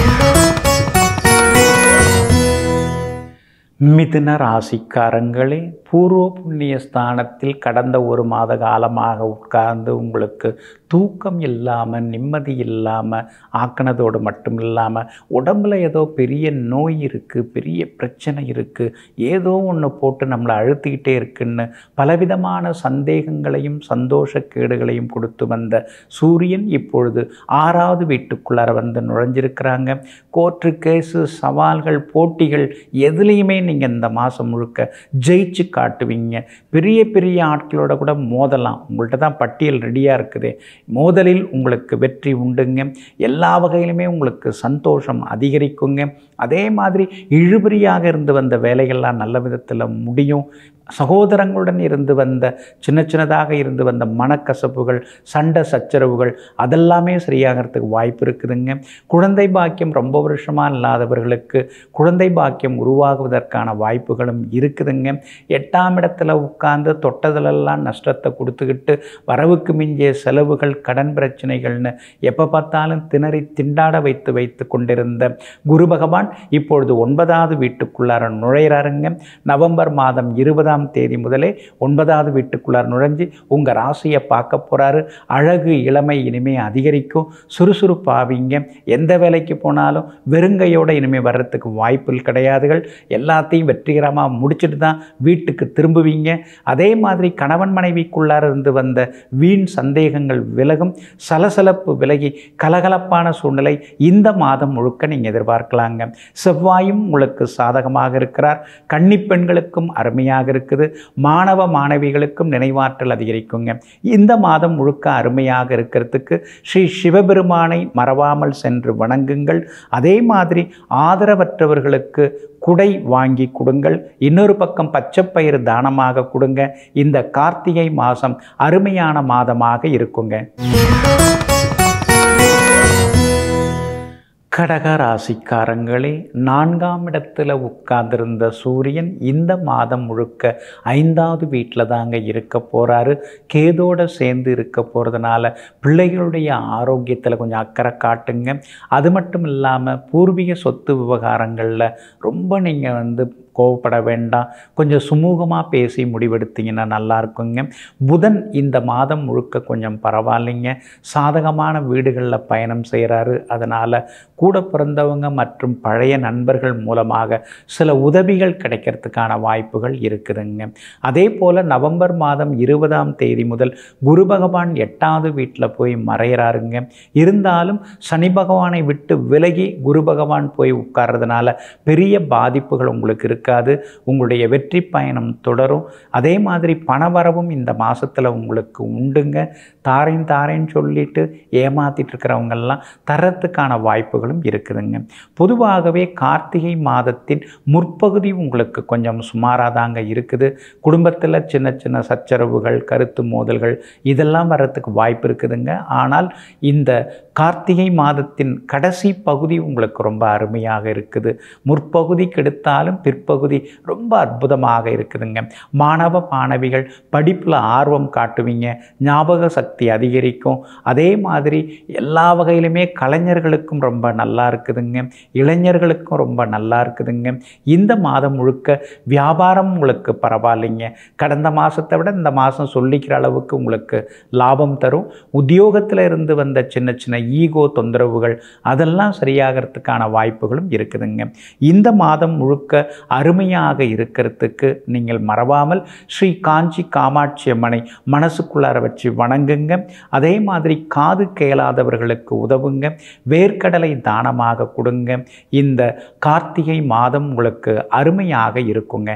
மிதுன ராசிக்காரங்களே பூர்வ புண்ணிய ஸ்தானத்தில் கடந்த ஒரு மாத காலமாக உட்கார்ந்து உங்களுக்கு தூக்கம் இல்லாமல் நிம்மதி இல்லாமல் ஆக்கினதோடு மட்டும் இல்லாமல் உடம்புல ஏதோ பெரிய நோய் இருக்குது பெரிய பிரச்சனை இருக்குது ஏதோ ஒன்று போட்டு நம்மளை அழுத்திக்கிட்டே இருக்குன்னு பலவிதமான சந்தேகங்களையும் சந்தோஷக்கேடுகளையும் கொடுத்து வந்த சூரியன் இப்பொழுது ஆறாவது வீட்டுக்குள்ளார வந்து நுழைஞ்சிருக்கிறாங்க கோர்ட்டு கேஸு சவால்கள் போட்டிகள் எதுலேயுமே நீங்கள் இந்த மாதம் முழுக்க ஜெயிச்சு காட்டுவீங்க பெரிய பெரிய ஆட்களோட கூட மோதலாம் உங்கள்கிட்ட தான் பட்டியல் ரெடியாக இருக்குது மோதலில் உங்களுக்கு வெற்றி உண்டுங்க எல்லா வகையிலுமே உங்களுக்கு சந்தோஷம் அதிகரிக்குங்க அதே மாதிரி இழுபறியாக இருந்து வந்த வேலைகள்லாம் நல்ல விதத்தில் முடியும் சகோதரங்களுடன் இருந்து வந்த சின்ன சின்னதாக இருந்து வந்த மனக்கசப்புகள் சண்டை சச்சரவுகள் அதெல்லாமே சரியாகிறதுக்கு வாய்ப்பு இருக்குதுங்க குழந்தை பாக்கியம் ரொம்ப வருஷமாக இல்லாதவர்களுக்கு குழந்தை பாக்கியம் உருவாகுவதற்கான வாய்ப்புகளும் இருக்குதுங்க எட்டாம் இடத்துல உட்கார்ந்து தொட்டதிலெல்லாம் நஷ்டத்தை கொடுத்துக்கிட்டு வரவுக்கு மிஞ்சிய செலவுகள் கடன் பிரச்சனைகள்னு எப்போ பார்த்தாலும் திணறி திண்டாட வைத்து வைத்து கொண்டிருந்த குரு பகவான் இப்பொழுது ஒன்பதாவது வீட்டுக்குள்ளார நுழையிறாருங்க நவம்பர் மாதம் இருபதாம் தேதி முதலே ஒன்பதாவது வீட்டுக்குள்ளார் நுழைஞ்சு உங்கள் ராசியை பார்க்க போகிறாரு அழகு இளமை இனிமே அதிகரிக்கும் சுறுசுறுப்பாவீங்க எந்த வேலைக்கு போனாலும் வெறுங்கையோடு இனிமேல் வர்றதுக்கு வாய்ப்புகள் கிடையாதுகள் எல்லாத்தையும் வெற்றிகரமாக முடிச்சுட்டு தான் வீட்டுக்கு திரும்புவீங்க அதே மாதிரி கணவன் மனைவிக்குள்ளார இருந்து வந்த வீண் சந்தேகங்கள் விலகும் சலசலப்பு விலகி கலகலப்பான சூழ்நிலை இந்த மாதம் முழுக்க நீங்கள் எதிர்பார்க்கலாங்க செவ்வாயும் உங்களுக்கு சாதகமாக இருக்கிறார் கன்னிப்பெண்களுக்கும் அருமையாக இருக்குது மாணவ மாணவிகளுக்கும் நினைவாற்றல் அதிகரிக்குங்க இந்த மாதம் முழுக்க அருமையாக இருக்கிறதுக்கு ஸ்ரீ சிவபெருமானை மறவாமல் சென்று வணங்குங்கள் அதே மாதிரி ஆதரவற்றவர்களுக்கு குடை வாங்கி கொடுங்கள் இன்னொரு பக்கம் பச்சைப்பயிறு தானமாக கொடுங்க இந்த கார்த்திகை மாதம் அருமையான மாதமாக இருக்குங்க கடக ராசிக்காரங்களே நான்காம் இடத்துல உட்கார்ந்திருந்த சூரியன் இந்த மாதம் முழுக்க ஐந்தாவது வீட்டில் தாங்க இருக்க போகிறாரு கேதோட சேர்ந்து இருக்க போகிறதுனால பிள்ளைகளுடைய ஆரோக்கியத்தில் கொஞ்சம் அக்கறை காட்டுங்க அது மட்டும் இல்லாமல் பூர்வீக சொத்து விவகாரங்களில் ரொம்ப நீங்கள் வந்து கோவப்பட வேண்டாம் கொஞ்சம் சுமூகமாக பேசி முடிவெடுத்தீங்கன்னா நல்லா இருக்குங்க புதன் இந்த மாதம் முழுக்க கொஞ்சம் பரவாயில்லைங்க சாதகமான வீடுகளில் பயணம் செய்கிறாரு அதனால் கூட பிறந்தவங்க மற்றும் பழைய நண்பர்கள் மூலமாக சில உதவிகள் கிடைக்கிறதுக்கான வாய்ப்புகள் இருக்குதுங்க அதே போல் நவம்பர் மாதம் இருபதாம் தேதி முதல் குரு பகவான் எட்டாவது வீட்டில் போய் மறையிறாருங்க இருந்தாலும் சனி பகவானை விட்டு விலகி குரு பகவான் போய் உட்கார்றதுனால பெரிய பாதிப்புகள் உங்களுக்கு இருக்காது உங்களுடைய வெற்றி பயணம் தொடரும் அதே மாதிரி பணவரவும் இந்த மாதத்தில் உங்களுக்கு உண்டுங்க தாரேன் தாரேன்னு சொல்லிட்டு ஏமாத்திட்டு இருக்கிறவங்கெல்லாம் தரத்துக்கான வாய்ப்புகளும் இருக்குதுங்க பொதுவாகவே கார்த்திகை மாதத்தின் முற்பகுதி உங்களுக்கு கொஞ்சம் சுமாராக தாங்க இருக்குது குடும்பத்தில் சின்ன சின்ன சச்சரவுகள் கருத்து மோதல்கள் இதெல்லாம் வர்றதுக்கு வாய்ப்பு இருக்குதுங்க ஆனால் இந்த கார்த்திகை மாதத்தின் கடைசி பகுதி உங்களுக்கு ரொம்ப அருமையாக இருக்குது முற்பகுதி கெடுத்தாலும் பிற்பகுதி ரொம்ப அற்புதமாக இருக்குதுங்க மாணவ மாணவிகள் படிப்பில் ஆர்வம் காட்டுவீங்க ஞாபக சக்தி அதிகரிக்கும் அதே மாதிரி எல்லா வகையிலுமே கலைஞர்களுக்கும் ரொம்ப நல்லா இருக்குதுங்க இளைஞர்களுக்கும் ரொம்ப நல்லா இருக்குதுங்க இந்த மாதம் முழுக்க வியாபாரம் உங்களுக்கு பரவாயில்லைங்க கடந்த மாதத்தை விட இந்த மாதம் சொல்லிக்கிற அளவுக்கு உங்களுக்கு லாபம் தரும் உத்தியோகத்தில் இருந்து வந்த சின்ன சின்ன ஈகோ தொந்தரவுகள் அதெல்லாம் சரியாகிறதுக்கான வாய்ப்புகளும் இருக்குதுங்க இந்த மாதம் முழுக்க அருமையாக இருக்கிறதுக்கு நீங்கள் மறவாமல் ஸ்ரீ காஞ்சி காமாட்சி அம்மனை மனசுக்குள்ளார வச்சு வணங்குங்க அதே மாதிரி காது கேளாதவர்களுக்கு உதவுங்க வேர்க்கடலை தானமாக கொடுங்க இந்த கார்த்திகை மாதம் உங்களுக்கு அருமையாக இருக்குங்க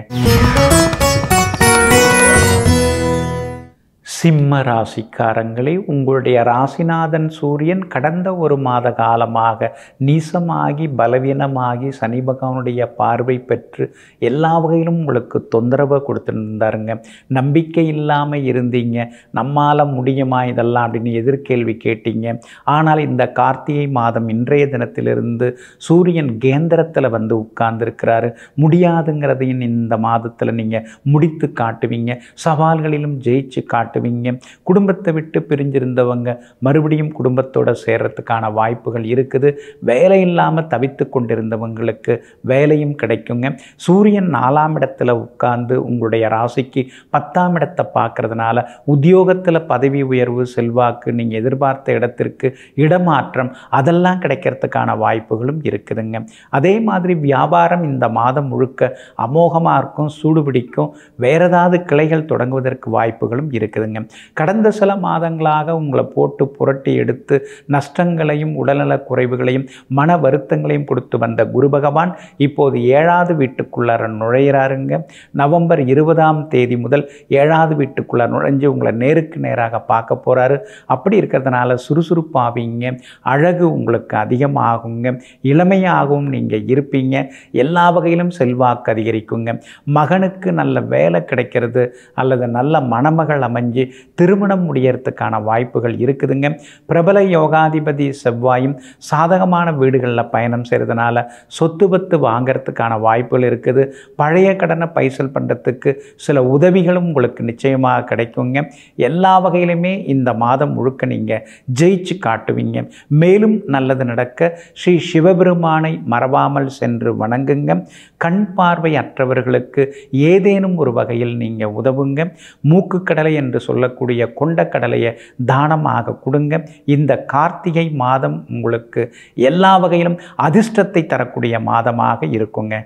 சிம்ம ராசிக்காரங்களே உங்களுடைய ராசிநாதன் சூரியன் கடந்த ஒரு மாத காலமாக நீசமாகி பலவீனமாகி சனி பகவானுடைய பார்வை பெற்று எல்லா வகையிலும் உங்களுக்கு தொந்தரவை கொடுத்துருந்தாருங்க நம்பிக்கை இல்லாமல் இருந்தீங்க நம்மால் முடியுமா இதெல்லாம் அப்படின்னு எதிர்கேள்வி கேட்டீங்க ஆனால் இந்த கார்த்திகை மாதம் இன்றைய தினத்திலிருந்து சூரியன் கேந்திரத்தில் வந்து உட்கார்ந்துருக்கிறாரு முடியாதுங்கிறதையும் இந்த மாதத்தில் நீங்கள் முடித்து காட்டுவீங்க சவால்களிலும் ஜெயிச்சு காட்டுவீங்க குடும்பத்தை விட்டு பிரிஞ்சிருந்தவங்க மறுபடியும் குடும்பத்தோட சேர்றதுக்கான வாய்ப்புகள் இருக்குது வேலை இல்லாமல் தவித்து கொண்டிருந்தவங்களுக்கு வேலையும் கிடைக்குங்க சூரியன் நாலாம் இடத்துல உட்கார்ந்து உங்களுடைய ராசிக்கு பத்தாம் இடத்தை பார்க்கறதுனால உத்தியோகத்தில் பதவி உயர்வு செல்வாக்கு நீங்கள் எதிர்பார்த்த இடத்திற்கு இடமாற்றம் அதெல்லாம் கிடைக்கிறதுக்கான வாய்ப்புகளும் இருக்குதுங்க அதே மாதிரி வியாபாரம் இந்த மாதம் முழுக்க அமோகமாக இருக்கும் சூடுபிடிக்கும் வேற ஏதாவது கிளைகள் தொடங்குவதற்கு வாய்ப்புகளும் இருக்குதுங்க கடந்த சில மாதங்களாக உங்களை போட்டு புரட்டி எடுத்து நஷ்டங்களையும் உடல்நலக் குறைவுகளையும் மன வருத்தங்களையும் கொடுத்து வந்த குரு பகவான் இப்போது ஏழாவது வீட்டுக்குள்ளார நுழையிறாருங்க நவம்பர் இருபதாம் தேதி முதல் ஏழாவது வீட்டுக்குள்ளார நுழைஞ்சு உங்களை நேருக்கு நேராக பார்க்க போகிறாரு அப்படி இருக்கிறதுனால சுறுசுறுப்பாவீங்க அழகு உங்களுக்கு அதிகமாகுங்க இளமையாகவும் நீங்கள் இருப்பீங்க எல்லா வகையிலும் செல்வாக்கு அதிகரிக்குங்க மகனுக்கு நல்ல வேலை கிடைக்கிறது அல்லது நல்ல மணமகள் அமைஞ்சு திருமணம் முடியறதுக்கான வாய்ப்புகள் இருக்குதுங்க பிரபல யோகாதிபதி செவ்வாயும் சாதகமான வீடுகளில் பயணம் செய்கிறதுனால சொத்து பத்து வாங்கிறதுக்கான வாய்ப்புகள் இருக்குது பழைய கடனை பைசல் பண்ணுறதுக்கு சில உதவிகளும் உங்களுக்கு நிச்சயமாக கிடைக்குங்க எல்லா வகையிலுமே இந்த மாதம் முழுக்க நீங்கள் ஜெயிச்சு காட்டுவீங்க மேலும் நல்லது நடக்க ஸ்ரீ சிவபெருமானை மறவாமல் சென்று வணங்குங்க கண் பார்வை அற்றவர்களுக்கு ஏதேனும் ஒரு வகையில் நீங்கள் உதவுங்க மூக்கு கடலை என்று சொல்லக்கூடிய கொண்ட கடலையை தானமாக கொடுங்க இந்த கார்த்திகை மாதம் உங்களுக்கு எல்லா வகையிலும் அதிர்ஷ்டத்தை தரக்கூடிய மாதமாக இருக்குங்க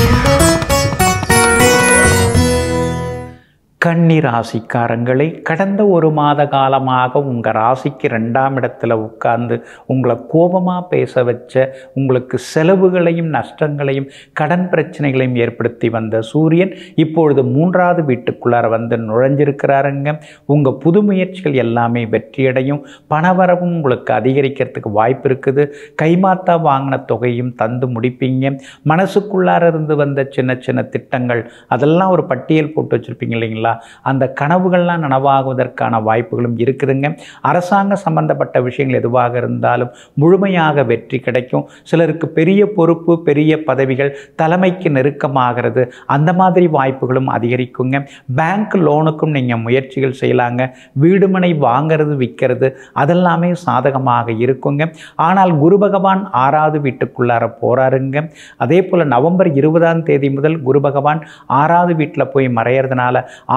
கன்னி ராசிக்காரங்களே கடந்த ஒரு மாத காலமாக உங்கள் ராசிக்கு ரெண்டாம் இடத்துல உட்கார்ந்து உங்களை கோபமாக பேச வச்ச உங்களுக்கு செலவுகளையும் நஷ்டங்களையும் கடன் பிரச்சனைகளையும் ஏற்படுத்தி வந்த சூரியன் இப்பொழுது மூன்றாவது வீட்டுக்குள்ளார வந்து நுழைஞ்சிருக்கிறாருங்க உங்கள் புது முயற்சிகள் எல்லாமே வெற்றியடையும் பணவரவும் உங்களுக்கு அதிகரிக்கிறதுக்கு வாய்ப்பு இருக்குது கைமாத்தா வாங்கின தொகையும் தந்து முடிப்பீங்க மனசுக்குள்ளார இருந்து வந்த சின்ன சின்ன திட்டங்கள் அதெல்லாம் ஒரு பட்டியல் போட்டு வச்சுருப்பீங்க இல்லைங்களா அந்த கனவுகள்லாம் நனவாகுவதற்கான வாய்ப்புகளும் இருக்குதுங்க அரசாங்க சம்பந்தப்பட்ட விஷயங்கள் எதுவாக இருந்தாலும் முழுமையாக வெற்றி கிடைக்கும் சிலருக்கு பெரிய பொறுப்பு பெரிய பதவிகள் தலைமைக்கு நெருக்கமாகிறது அந்த மாதிரி வாய்ப்புகளும் அதிகரிக்குங்க பேங்க் லோனுக்கும் நீங்கள் முயற்சிகள் செய்யலாங்க வீடுமனை வாங்கிறது விற்கிறது அதெல்லாமே சாதகமாக இருக்குங்க ஆனால் குரு பகவான் ஆறாவது வீட்டுக்குள்ளார போறாருங்க அதே போல் நவம்பர் இருபதாம் தேதி முதல் குரு பகவான் ஆறாவது வீட்டில் போய் மறையிறதுனால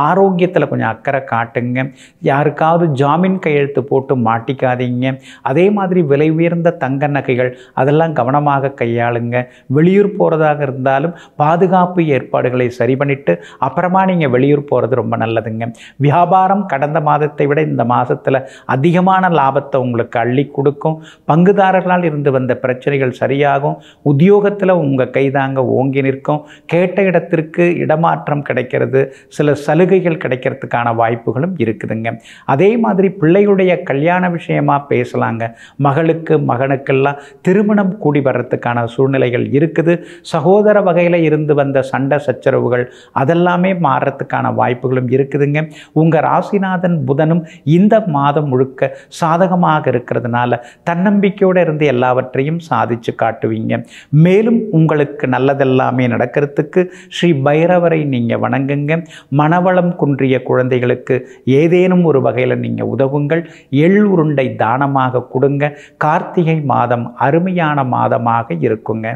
ஆரோக்கியத்தில் கொஞ்சம் அக்கறை காட்டுங்க யாருக்காவது ஜாமீன் கையெழுத்து போட்டு மாட்டிக்காதீங்க அதே மாதிரி விலை உயர்ந்த தங்க நகைகள் அதெல்லாம் கவனமாக கையாளுங்க வெளியூர் போகிறதாக இருந்தாலும் பாதுகாப்பு ஏற்பாடுகளை சரி பண்ணிட்டு அப்புறமா நீங்கள் வெளியூர் போகிறது ரொம்ப நல்லதுங்க வியாபாரம் கடந்த மாதத்தை விட இந்த மாதத்தில் அதிகமான லாபத்தை உங்களுக்கு அள்ளி கொடுக்கும் பங்குதாரர்களால் இருந்து வந்த பிரச்சனைகள் சரியாகும் உத்தியோகத்தில் உங்கள் கைதாங்க ஓங்கி நிற்கும் கேட்ட இடத்திற்கு இடமாற்றம் கிடைக்கிறது சில சலுகைகள் கிடைக்கிறதுக்கான வாய்ப்புகளும் இருக்குதுங்க அதே மாதிரி பிள்ளைகளுடைய கல்யாண விஷயமா பேசலாங்க மகளுக்கு மகனுக்கெல்லாம் திருமணம் கூடி வர்றதுக்கான சூழ்நிலைகள் இருக்குது சகோதர வகையில் இருந்து வந்த சண்டை சச்சரவுகள் அதெல்லாமே மாறுறதுக்கான வாய்ப்புகளும் இருக்குதுங்க உங்கள் ராசிநாதன் புதனும் இந்த மாதம் முழுக்க சாதகமாக இருக்கிறதுனால தன்னம்பிக்கையோடு இருந்து எல்லாவற்றையும் சாதிச்சு காட்டுவீங்க மேலும் உங்களுக்கு நல்லதெல்லாமே நடக்கிறதுக்கு ஸ்ரீ பைரவரை நீங்கள் வணங்குங்க மனவளம் குன்றிய குழந்தைகளுக்கு ஏதேனும் ஒரு வகையில் நீங்கள் உதவுங்கள் எள் உருண்டை தானமாக கொடுங்க கார்த்திகை மாதம் அருமையான மாதமாக இருக்குங்க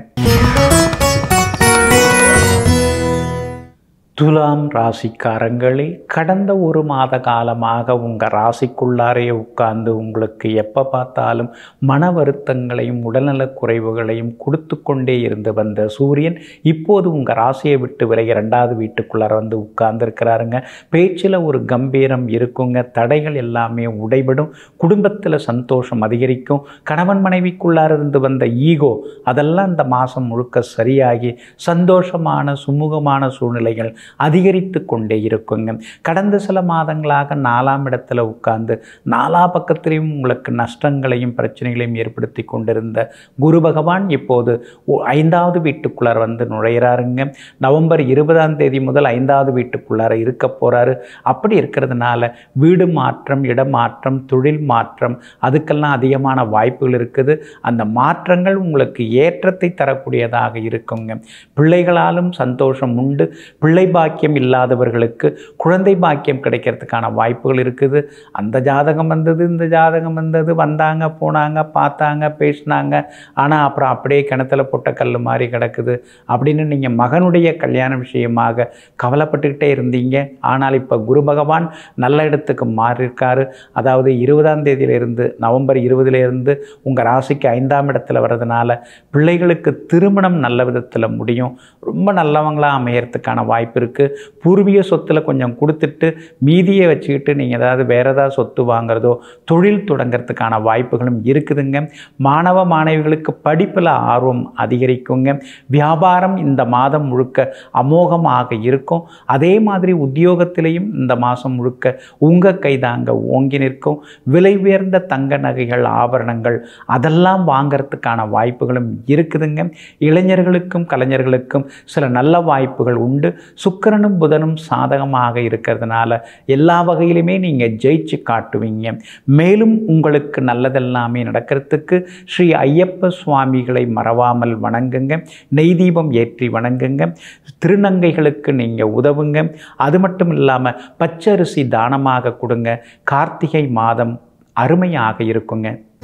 துலாம் ராசிக்காரங்களே கடந்த ஒரு மாத காலமாக உங்கள் ராசிக்குள்ளாரே உட்கார்ந்து உங்களுக்கு எப்போ பார்த்தாலும் மன வருத்தங்களையும் உடல்நலக் குறைவுகளையும் கொடுத்து கொண்டே இருந்து வந்த சூரியன் இப்போது உங்கள் ராசியை விட்டு விலகி ரெண்டாவது வீட்டுக்குள்ளார வந்து உட்கார்ந்துருக்கிறாருங்க பேச்சில் ஒரு கம்பீரம் இருக்குங்க தடைகள் எல்லாமே உடைபடும் குடும்பத்தில் சந்தோஷம் அதிகரிக்கும் கணவன் மனைவிக்குள்ளார இருந்து வந்த ஈகோ அதெல்லாம் இந்த மாதம் முழுக்க சரியாகி சந்தோஷமான சுமூகமான சூழ்நிலைகள் அதிகரித்து கொண்டே இருக்குங்க கடந்த சில மாதங்களாக நாலாம் இடத்துல உட்கார்ந்து நாலா பக்கத்திலையும் உங்களுக்கு நஷ்டங்களையும் பிரச்சனைகளையும் ஏற்படுத்தி கொண்டிருந்த குரு பகவான் இப்போது ஒ- ஐந்தாவது வீட்டுக்குள்ளார வந்து நுழையிறாருங்க நவம்பர் இருபதாம் தேதி முதல் ஐந்தாவது வீட்டுக்குள்ளார இருக்க போகிறாரு அப்படி இருக்கிறதுனால வீடு மாற்றம் இடமாற்றம் தொழில் மாற்றம் அதுக்கெல்லாம் அதிகமான வாய்ப்புகள் இருக்குது அந்த மாற்றங்கள் உங்களுக்கு ஏற்றத்தை தரக்கூடியதாக இருக்குங்க பிள்ளைகளாலும் சந்தோஷம் உண்டு பிள்ளை பாக்கியம் இல்லாதவர்களுக்கு குழந்தை பாக்கியம் கிடைக்கிறதுக்கான வாய்ப்புகள் இருக்குது அந்த ஜாதகம் வந்தது இந்த ஜாதகம் வந்தது வந்தாங்க போனாங்க பார்த்தாங்க பேசினாங்க ஆனால் அப்புறம் அப்படியே கிணத்துல போட்ட கல் மாதிரி கிடக்குது அப்படின்னு நீங்கள் மகனுடைய கல்யாண விஷயமாக கவலைப்பட்டுக்கிட்டே இருந்தீங்க ஆனால் இப்போ குரு பகவான் நல்ல இடத்துக்கு மாறியிருக்காரு அதாவது இருபதாம் தேதியிலிருந்து நவம்பர் இருபதுலேருந்து உங்கள் ராசிக்கு ஐந்தாம் இடத்துல வர்றதுனால பிள்ளைகளுக்கு திருமணம் நல்ல விதத்தில் முடியும் ரொம்ப நல்லவங்களாக அமையறதுக்கான வாய்ப்பு இருக்குது பூர்வீக சொத்தில் கொஞ்சம் கொடுத்துட்டு மீதியை வச்சுக்கிட்டு நீங்கள் ஏதாவது வேறு ஏதாவது சொத்து வாங்குறதோ தொழில் தொடங்கிறதுக்கான வாய்ப்புகளும் இருக்குதுங்க மாணவ மாணவிகளுக்கு படிப்பில் ஆர்வம் அதிகரிக்குங்க வியாபாரம் இந்த மாதம் முழுக்க அமோகமாக இருக்கும் அதே மாதிரி உத்தியோகத்திலையும் இந்த மாதம் முழுக்க உங்கள் கைதாங்க ஓங்கி நிற்கும் விலை உயர்ந்த தங்க நகைகள் ஆபரணங்கள் அதெல்லாம் வாங்கிறதுக்கான வாய்ப்புகளும் இருக்குதுங்க இளைஞர்களுக்கும் கலைஞர்களுக்கும் சில நல்ல வாய்ப்புகள் உண்டு சுக்கிரனும் புதனும் சாதகமாக இருக்கிறதுனால எல்லா வகையிலுமே நீங்கள் ஜெயிச்சு காட்டுவீங்க மேலும் உங்களுக்கு நல்லதெல்லாமே நடக்கிறதுக்கு ஸ்ரீ ஐயப்ப சுவாமிகளை மறவாமல் வணங்குங்க நெய் தீபம் ஏற்றி வணங்குங்க திருநங்கைகளுக்கு நீங்கள் உதவுங்க அது மட்டும் இல்லாமல் பச்சரிசி தானமாக கொடுங்க கார்த்திகை மாதம் அருமையாக இருக்குங்க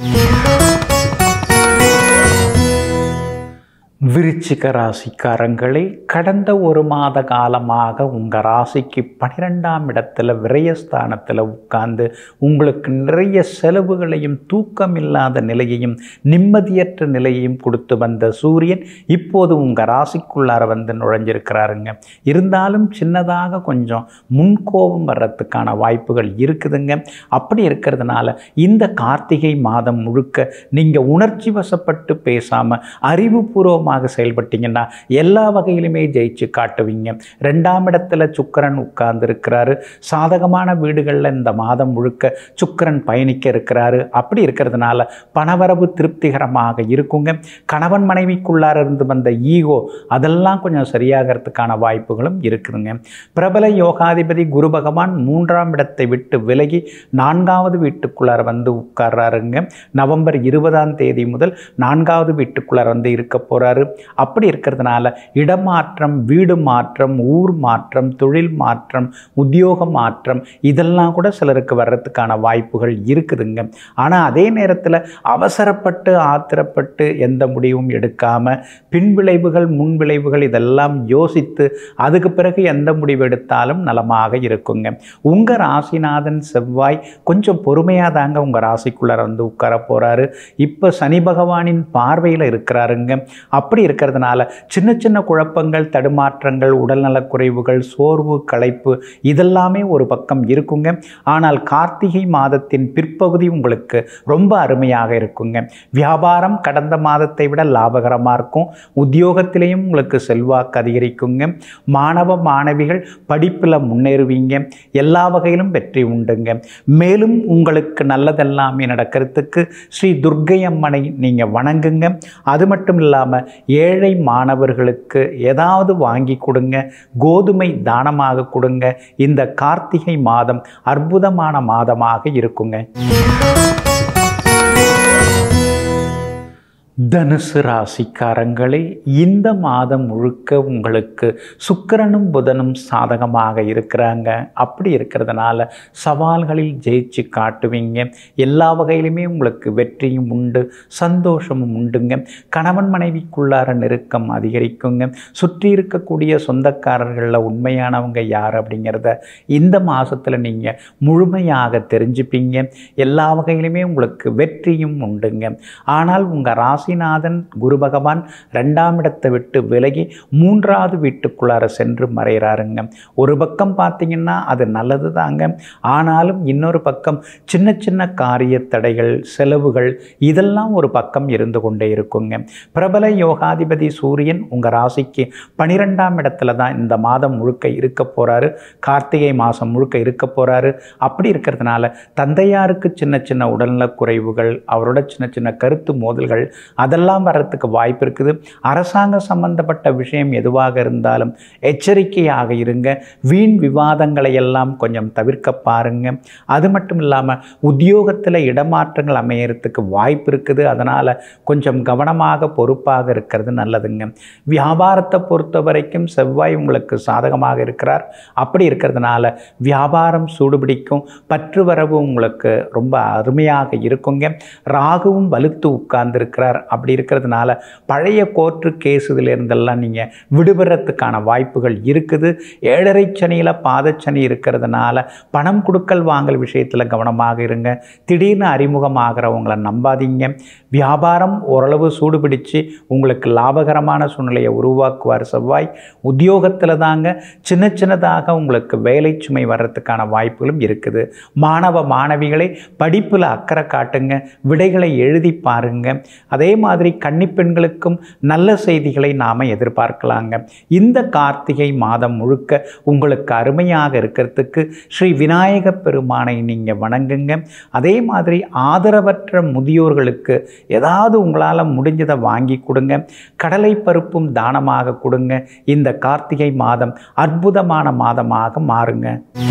விருச்சிக ராசிக்காரங்களே கடந்த ஒரு மாத காலமாக உங்கள் ராசிக்கு பன்னிரெண்டாம் இடத்துல விரயஸ்தானத்தில் உட்கார்ந்து உங்களுக்கு நிறைய செலவுகளையும் தூக்கமில்லாத நிலையையும் நிம்மதியற்ற நிலையையும் கொடுத்து வந்த சூரியன் இப்போது உங்கள் ராசிக்குள்ளார வந்து நுழைஞ்சிருக்கிறாருங்க இருந்தாலும் சின்னதாக கொஞ்சம் முன்கோபம் வர்றதுக்கான வாய்ப்புகள் இருக்குதுங்க அப்படி இருக்கிறதுனால இந்த கார்த்திகை மாதம் முழுக்க நீங்கள் உணர்ச்சி வசப்பட்டு பேசாமல் அறிவுபூர்வமாக செயல்பட்டீங்கன்னா எல்லா வகையிலுமே ஜெயிச்சு காட்டுவீங்க ரெண்டாம் இடத்துல சுக்கிரன் உட்கார்ந்து இருக்கிறாரு சாதகமான வீடுகளில் இந்த மாதம் முழுக்க சுக்கிரன் பயணிக்க இருக்கிறாரு அப்படி இருக்கிறதுனால பணவரவு திருப்திகரமாக இருக்குங்க கணவன் மனைவிக்குள்ளார இருந்து வந்த ஈகோ அதெல்லாம் கொஞ்சம் சரியாகிறதுக்கான வாய்ப்புகளும் இருக்குதுங்க பிரபல யோகாதிபதி குரு பகவான் மூன்றாம் இடத்தை விட்டு விலகி நான்காவது வீட்டுக்குள்ளார வந்து உட்கார்றாருங்க நவம்பர் இருபதாம் தேதி முதல் நான்காவது வீட்டுக்குள்ளார வந்து இருக்க போகிறாரு போகிறாரு அப்படி இருக்கிறதுனால இடமாற்றம் வீடு மாற்றம் ஊர் மாற்றம் தொழில் மாற்றம் உத்தியோக மாற்றம் இதெல்லாம் கூட சிலருக்கு வர்றதுக்கான வாய்ப்புகள் இருக்குதுங்க ஆனால் அதே நேரத்தில் அவசரப்பட்டு ஆத்திரப்பட்டு எந்த முடிவும் எடுக்காமல் பின்விளைவுகள் முன்விளைவுகள் இதெல்லாம் யோசித்து அதுக்கு பிறகு எந்த முடிவு எடுத்தாலும் நலமாக இருக்குங்க உங்கள் ராசிநாதன் செவ்வாய் கொஞ்சம் பொறுமையாக தாங்க உங்கள் ராசிக்குள்ளே வந்து உட்கார போகிறாரு இப்போ சனி பகவானின் பார்வையில் இருக்கிறாருங்க அப்படி இருக்கிறதுனால சின்ன சின்ன குழப்பங்கள் தடுமாற்றங்கள் உடல்நலக் குறைவுகள் சோர்வு களைப்பு இதெல்லாமே ஒரு பக்கம் இருக்குங்க ஆனால் கார்த்திகை மாதத்தின் பிற்பகுதி உங்களுக்கு ரொம்ப அருமையாக இருக்குங்க வியாபாரம் கடந்த மாதத்தை விட லாபகரமாக இருக்கும் உத்தியோகத்திலையும் உங்களுக்கு செல்வாக்கு அதிகரிக்குங்க மாணவ மாணவிகள் படிப்பில் முன்னேறுவீங்க எல்லா வகையிலும் வெற்றி உண்டுங்க மேலும் உங்களுக்கு நல்லதெல்லாமே நடக்கிறதுக்கு ஸ்ரீ துர்க்கை அம்மனை நீங்கள் வணங்குங்க அது மட்டும் இல்லாமல் ஏழை மாணவர்களுக்கு ஏதாவது வாங்கி கொடுங்க கோதுமை தானமாக கொடுங்க இந்த கார்த்திகை மாதம் அற்புதமான மாதமாக இருக்குங்க தனுசு ராசிக்காரங்களே இந்த மாதம் முழுக்க உங்களுக்கு சுக்கிரனும் புதனும் சாதகமாக இருக்கிறாங்க அப்படி இருக்கிறதுனால சவால்களில் ஜெயிச்சு காட்டுவீங்க எல்லா வகையிலுமே உங்களுக்கு வெற்றியும் உண்டு சந்தோஷமும் உண்டுங்க கணவன் மனைவிக்குள்ளார நெருக்கம் அதிகரிக்குங்க சுற்றி இருக்கக்கூடிய சொந்தக்காரர்களில் உண்மையானவங்க யார் அப்படிங்கிறத இந்த மாதத்தில் நீங்கள் முழுமையாக தெரிஞ்சுப்பீங்க எல்லா வகையிலுமே உங்களுக்கு வெற்றியும் உண்டுங்க ஆனால் உங்கள் ராசி ராசிநாதன் குரு பகவான் ரெண்டாம் இடத்தை விட்டு விலகி மூன்றாவது வீட்டுக்குள்ளார சென்று மறைகிறாருங்க ஒரு பக்கம் பார்த்தீங்கன்னா அது நல்லது தாங்க ஆனாலும் இன்னொரு பக்கம் சின்ன சின்ன காரிய தடைகள் செலவுகள் இதெல்லாம் ஒரு பக்கம் இருந்து கொண்டே இருக்குங்க பிரபல யோகாதிபதி சூரியன் உங்கள் ராசிக்கு பனிரெண்டாம் இடத்துல தான் இந்த மாதம் முழுக்க இருக்க போகிறாரு கார்த்திகை மாதம் முழுக்க இருக்க போகிறாரு அப்படி இருக்கிறதுனால தந்தையாருக்கு சின்ன சின்ன உடல்நலக் குறைவுகள் அவரோட சின்ன சின்ன கருத்து மோதல்கள் அதெல்லாம் வர்றதுக்கு வாய்ப்பு இருக்குது அரசாங்க சம்பந்தப்பட்ட விஷயம் எதுவாக இருந்தாலும் எச்சரிக்கையாக இருங்க வீண் விவாதங்களை எல்லாம் கொஞ்சம் தவிர்க்க பாருங்க அது மட்டும் இல்லாமல் உத்தியோகத்தில் இடமாற்றங்கள் அமையறதுக்கு வாய்ப்பு இருக்குது அதனால் கொஞ்சம் கவனமாக பொறுப்பாக இருக்கிறது நல்லதுங்க வியாபாரத்தை பொறுத்த வரைக்கும் செவ்வாய் உங்களுக்கு சாதகமாக இருக்கிறார் அப்படி இருக்கிறதுனால வியாபாரம் சூடுபிடிக்கும் பற்று வரவு உங்களுக்கு ரொம்ப அருமையாக இருக்குங்க ராகுவும் வலுத்து உட்கார்ந்துருக்கிறார் அப்படி இருக்கிறதுனால பழைய கோர்ட்டு கேஸ் இதிலிருந்தெல்லாம் நீங்கள் விடுபடுறதுக்கான வாய்ப்புகள் இருக்குது ஏழரை சனியில் பாதச்சனி இருக்கிறதுனால பணம் கொடுக்கல் வாங்கல் விஷயத்தில் கவனமாக இருங்க திடீர்னு அறிமுகமாகிறவங்களை நம்பாதீங்க வியாபாரம் ஓரளவு சூடுபிடிச்சு உங்களுக்கு லாபகரமான சூழ்நிலையை உருவாக்குவார் செவ்வாய் உத்தியோகத்தில் தாங்க சின்ன சின்னதாக உங்களுக்கு வேலை சுமை வர்றதுக்கான வாய்ப்புகளும் இருக்குது மாணவ மாணவிகளை படிப்பில் அக்கறை காட்டுங்க விடைகளை எழுதி பாருங்க அதே மாதிரி கன்னிப்பெண்களுக்கும் நல்ல செய்திகளை நாம் எதிர்பார்க்கலாங்க இந்த கார்த்திகை மாதம் முழுக்க உங்களுக்கு அருமையாக இருக்கிறதுக்கு ஸ்ரீ விநாயக பெருமானை நீங்கள் வணங்குங்க அதே மாதிரி ஆதரவற்ற முதியோர்களுக்கு ஏதாவது உங்களால் முடிஞ்சதை வாங்கி கொடுங்க கடலை பருப்பும் தானமாக கொடுங்க இந்த கார்த்திகை மாதம் அற்புதமான மாதமாக மாறுங்க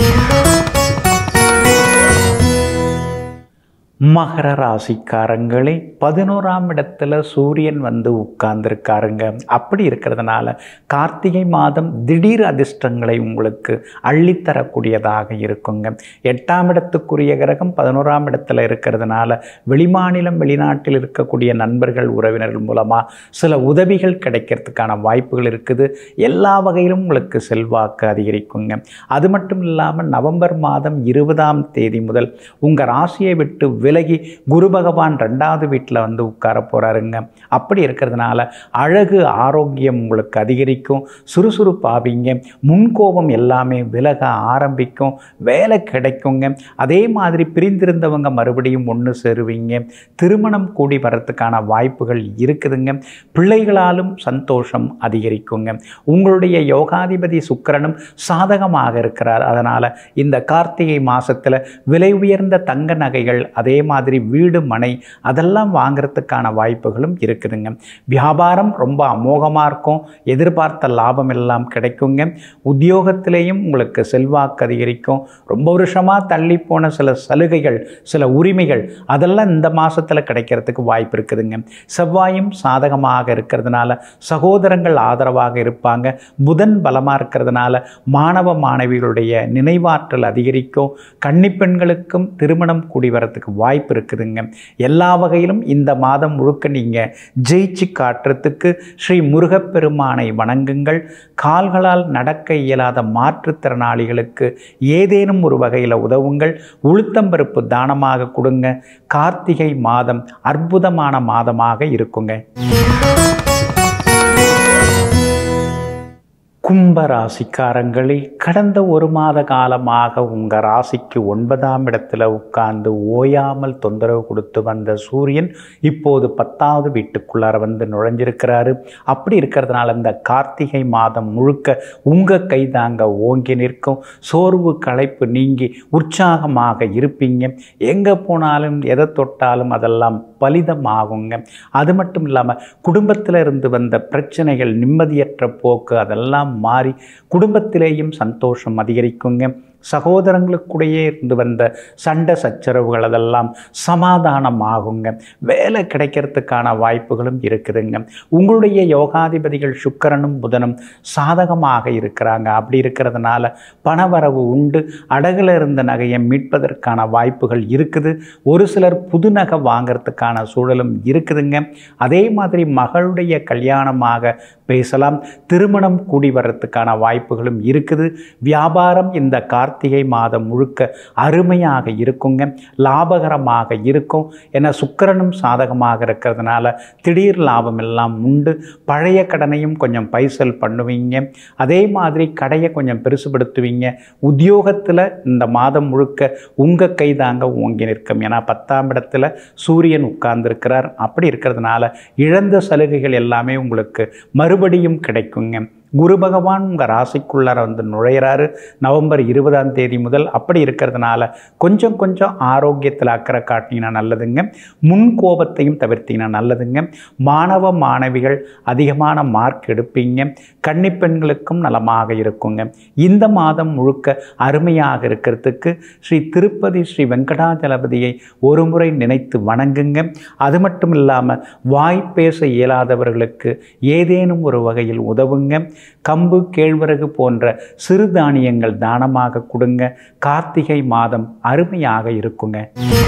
மகர ராசிக்காரங்களே பதினோராம் இடத்துல சூரியன் வந்து உட்கார்ந்துருக்காருங்க அப்படி இருக்கிறதுனால கார்த்திகை மாதம் திடீர் அதிர்ஷ்டங்களை உங்களுக்கு அள்ளித்தரக்கூடியதாக இருக்குங்க எட்டாம் இடத்துக்குரிய கிரகம் பதினோராம் இடத்துல இருக்கிறதுனால வெளிமாநிலம் வெளிநாட்டில் இருக்கக்கூடிய நண்பர்கள் உறவினர்கள் மூலமாக சில உதவிகள் கிடைக்கிறதுக்கான வாய்ப்புகள் இருக்குது எல்லா வகையிலும் உங்களுக்கு செல்வாக்கு அதிகரிக்குங்க அது மட்டும் இல்லாமல் நவம்பர் மாதம் இருபதாம் தேதி முதல் உங்கள் ராசியை விட்டு விலகி குரு பகவான் ரெண்டாவது வீட்டில் வந்து உட்கார போகிறாருங்க அப்படி இருக்கிறதுனால அழகு ஆரோக்கியம் உங்களுக்கு அதிகரிக்கும் சுறுசுறுப்பாவீங்க முன்கோபம் எல்லாமே விலக ஆரம்பிக்கும் வேலை கிடைக்குங்க அதே மாதிரி பிரிந்திருந்தவங்க மறுபடியும் ஒன்று சேருவீங்க திருமணம் கூடி வர்றதுக்கான வாய்ப்புகள் இருக்குதுங்க பிள்ளைகளாலும் சந்தோஷம் அதிகரிக்குங்க உங்களுடைய யோகாதிபதி சுக்கிரனும் சாதகமாக இருக்கிறார் அதனால் இந்த கார்த்திகை மாதத்தில் விலை உயர்ந்த தங்க நகைகள் அதே அதே மாதிரி வீடு மனை அதெல்லாம் வாங்குறதுக்கான வாய்ப்புகளும் இருக்குதுங்க வியாபாரம் ரொம்ப அமோகமாக இருக்கும் எதிர்பார்த்த லாபம் எல்லாம் கிடைக்குங்க உத்தியோகத்திலேயும் உங்களுக்கு செல்வாக்கு அதிகரிக்கும் ரொம்ப வருஷமாக தள்ளி போன சில சலுகைகள் சில உரிமைகள் அதெல்லாம் இந்த மாதத்தில் கிடைக்கிறதுக்கு வாய்ப்பு இருக்குதுங்க செவ்வாயும் சாதகமாக இருக்கிறதுனால சகோதரங்கள் ஆதரவாக இருப்பாங்க புதன் பலமாக இருக்கிறதுனால மாணவ மாணவிகளுடைய நினைவாற்றல் அதிகரிக்கும் கன்னிப்பெண்களுக்கும் திருமணம் கூடி வரத்துக்கு வாய்ப்பு இருக்குதுங்க எல்லா வகையிலும் இந்த மாதம் முழுக்க நீங்கள் ஜெயிச்சு காட்டுறதுக்கு ஸ்ரீ முருகப்பெருமானை வணங்குங்கள் கால்களால் நடக்க இயலாத மாற்றுத்திறனாளிகளுக்கு ஏதேனும் ஒரு வகையில் உதவுங்கள் உளுத்தம்பருப்பு தானமாக கொடுங்க கார்த்திகை மாதம் அற்புதமான மாதமாக இருக்குங்க கும்ப ராசிக்காரங்களே கடந்த ஒரு மாத காலமாக உங்கள் ராசிக்கு ஒன்பதாம் இடத்துல உட்கார்ந்து ஓயாமல் தொந்தரவு கொடுத்து வந்த சூரியன் இப்போது பத்தாவது வீட்டுக்குள்ளார வந்து நுழைஞ்சிருக்கிறாரு அப்படி இருக்கிறதுனால இந்த கார்த்திகை மாதம் முழுக்க உங்கள் கைதாங்க ஓங்கி நிற்கும் சோர்வு களைப்பு நீங்கி உற்சாகமாக இருப்பீங்க எங்கே போனாலும் எதை தொட்டாலும் அதெல்லாம் பலிதமாகுங்க அது மட்டும் இல்லாமல் குடும்பத்தில் இருந்து வந்த பிரச்சனைகள் நிம்மதியற்ற போக்கு அதெல்லாம் மாறி குடும்பத்திலேயும் சந்தோஷம் அதிகரிக்குங்க சகோதரங்களுக்குடையே இருந்து வந்த சண்டை சச்சரவுகள் அதெல்லாம் சமாதானம் ஆகுங்க வேலை கிடைக்கிறதுக்கான வாய்ப்புகளும் இருக்குதுங்க உங்களுடைய யோகாதிபதிகள் சுக்கரனும் புதனும் சாதகமாக இருக்கிறாங்க அப்படி இருக்கிறதுனால பணவரவு உண்டு அடகுல இருந்த நகையை மீட்பதற்கான வாய்ப்புகள் இருக்குது ஒரு சிலர் புது நகை வாங்கிறதுக்கான சூழலும் இருக்குதுங்க அதே மாதிரி மகளுடைய கல்யாணமாக பேசலாம் திருமணம் கூடி வர்றதுக்கான வாய்ப்புகளும் இருக்குது வியாபாரம் இந்த கார்த்திகை மாதம் முழுக்க அருமையாக இருக்குங்க லாபகரமாக இருக்கும் ஏன்னா சுக்கிரனும் சாதகமாக இருக்கிறதுனால திடீர் லாபம் எல்லாம் உண்டு பழைய கடனையும் கொஞ்சம் பைசல் பண்ணுவீங்க அதே மாதிரி கடையை கொஞ்சம் பெருசுபடுத்துவீங்க உத்தியோகத்தில் இந்த மாதம் முழுக்க உங்கள் கை தாங்க ஓங்கி நிற்கும் ஏன்னா பத்தாம் இடத்துல சூரியன் உட்கார்ந்துருக்கிறார் அப்படி இருக்கிறதுனால இழந்த சலுகைகள் எல்லாமே உங்களுக்கு மறுபடியும் கிடைக்குங்க குரு பகவான் உங்கள் ராசிக்குள்ளார வந்து நுழையிறாரு நவம்பர் இருபதாம் தேதி முதல் அப்படி இருக்கிறதுனால கொஞ்சம் கொஞ்சம் ஆரோக்கியத்தில் அக்கறை காட்டினீங்கன்னா நல்லதுங்க முன் கோபத்தையும் தவிர்த்தீங்கன்னா நல்லதுங்க மாணவ மாணவிகள் அதிகமான மார்க் எடுப்பீங்க கன்னிப்பெண்களுக்கும் நலமாக இருக்குங்க இந்த மாதம் முழுக்க அருமையாக இருக்கிறதுக்கு ஸ்ரீ திருப்பதி ஸ்ரீ வெங்கடாஜலபதியை ஒரு முறை நினைத்து வணங்குங்க அது மட்டும் இல்லாமல் வாய் பேச இயலாதவர்களுக்கு ஏதேனும் ஒரு வகையில் உதவுங்க கம்பு கேழ்வரகு போன்ற சிறுதானியங்கள் தானமாக கொடுங்க கார்த்திகை மாதம் அருமையாக இருக்குங்க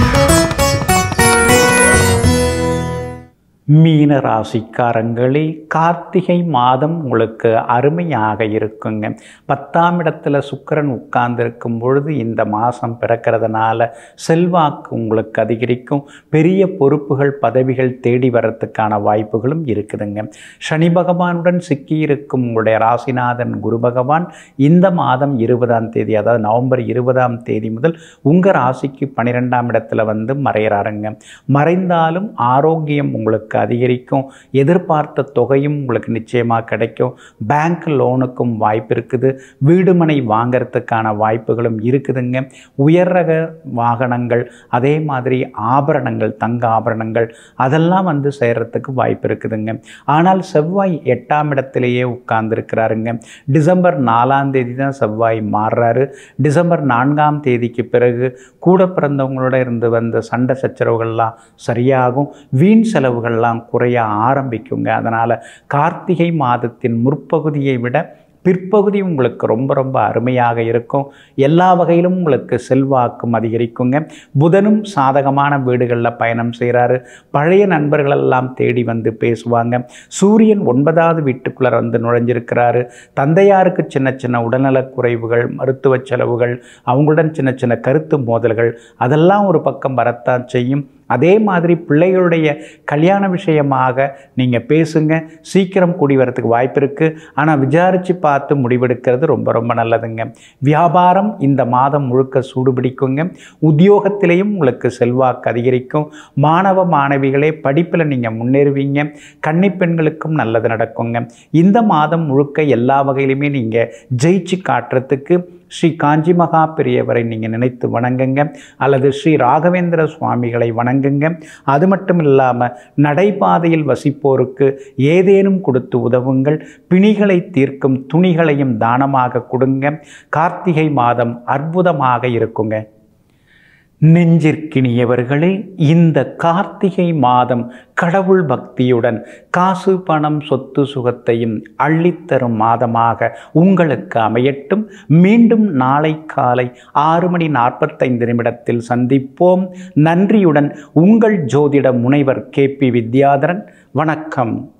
மீன ராசிக்காரங்களே கார்த்திகை மாதம் உங்களுக்கு அருமையாக இருக்குங்க பத்தாம் இடத்துல சுக்கிரன் உட்கார்ந்திருக்கும் பொழுது இந்த மாதம் பிறக்கிறதுனால செல்வாக்கு உங்களுக்கு அதிகரிக்கும் பெரிய பொறுப்புகள் பதவிகள் தேடி வரத்துக்கான வாய்ப்புகளும் இருக்குதுங்க சனி பகவானுடன் சிக்கியிருக்கும் உங்களுடைய ராசிநாதன் குரு பகவான் இந்த மாதம் இருபதாம் தேதி அதாவது நவம்பர் இருபதாம் தேதி முதல் உங்கள் ராசிக்கு பன்னிரெண்டாம் இடத்துல வந்து மறையிறாருங்க மறைந்தாலும் ஆரோக்கியம் உங்களுக்கு அதிகரிக்கும் எதிர்பார்த்த தொகையும் உங்களுக்கு நிச்சயமாக கிடைக்கும் பேங்க் லோனுக்கும் வாய்ப்பு இருக்குது வீடு மனை வாங்கிறதுக்கான வாய்ப்புகளும் இருக்குதுங்க உயர் ரக வாகனங்கள் அதே மாதிரி ஆபரணங்கள் தங்க ஆபரணங்கள் அதெல்லாம் வந்து சேர்றதுக்கு வாய்ப்பு இருக்குதுங்க ஆனால் செவ்வாய் எட்டாம் இடத்திலேயே உட்கார்ந்துருக்கிறாருங்க டிசம்பர் நாலாம் தேதி தான் செவ்வாய் மாறுறாரு டிசம்பர் நான்காம் தேதிக்கு பிறகு கூட பிறந்தவங்களோட இருந்து வந்த சண்டை சச்சரவுகள்லாம் சரியாகும் வீண் செலவுகள்லாம் குறைய ஆரம்பிக்குங்க அதனால் கார்த்திகை மாதத்தின் முற்பகுதியை விட பிற்பகுதி உங்களுக்கு ரொம்ப ரொம்ப அருமையாக இருக்கும் எல்லா வகையிலும் உங்களுக்கு செல்வாக்கும் அதிகரிக்குங்க புதனும் சாதகமான வீடுகளில் பயணம் செய்கிறாரு பழைய நண்பர்களெல்லாம் தேடி வந்து பேசுவாங்க சூரியன் ஒன்பதாவது வீட்டுக்குள்ளே வந்து நுழைஞ்சிருக்கிறாரு தந்தையாருக்கு சின்ன சின்ன உடல்நலக் குறைவுகள் மருத்துவ செலவுகள் அவங்களுடன் சின்ன சின்ன கருத்து மோதல்கள் அதெல்லாம் ஒரு பக்கம் வரத்தான் செய்யும் அதே மாதிரி பிள்ளைகளுடைய கல்யாண விஷயமாக நீங்கள் பேசுங்க சீக்கிரம் கூடி வரத்துக்கு வாய்ப்பு இருக்குது ஆனால் விசாரித்து பார்த்து முடிவெடுக்கிறது ரொம்ப ரொம்ப நல்லதுங்க வியாபாரம் இந்த மாதம் முழுக்க சூடுபிடிக்குங்க உத்தியோகத்திலையும் உங்களுக்கு செல்வாக்கு அதிகரிக்கும் மாணவ மாணவிகளே படிப்பில் நீங்கள் முன்னேறுவீங்க கன்னிப்பெண்களுக்கும் நல்லது நடக்குங்க இந்த மாதம் முழுக்க எல்லா வகையிலுமே நீங்கள் ஜெயிச்சு காட்டுறதுக்கு ஸ்ரீ காஞ்சி மகா பெரியவரை நீங்கள் நினைத்து வணங்குங்க அல்லது ஸ்ரீ ராகவேந்திர சுவாமிகளை வணங்குங்க அது மட்டும் இல்லாமல் நடைபாதையில் வசிப்போருக்கு ஏதேனும் கொடுத்து உதவுங்கள் பிணிகளை தீர்க்கும் துணிகளையும் தானமாக கொடுங்க கார்த்திகை மாதம் அற்புதமாக இருக்குங்க நெஞ்சிற்கினியவர்களே இந்த கார்த்திகை மாதம் கடவுள் பக்தியுடன் காசு பணம் சொத்து சுகத்தையும் அள்ளித்தரும் மாதமாக உங்களுக்கு அமையட்டும் மீண்டும் நாளை காலை ஆறு மணி நாற்பத்தைந்து நிமிடத்தில் சந்திப்போம் நன்றியுடன் உங்கள் ஜோதிட முனைவர் கே பி வித்யாதரன் வணக்கம்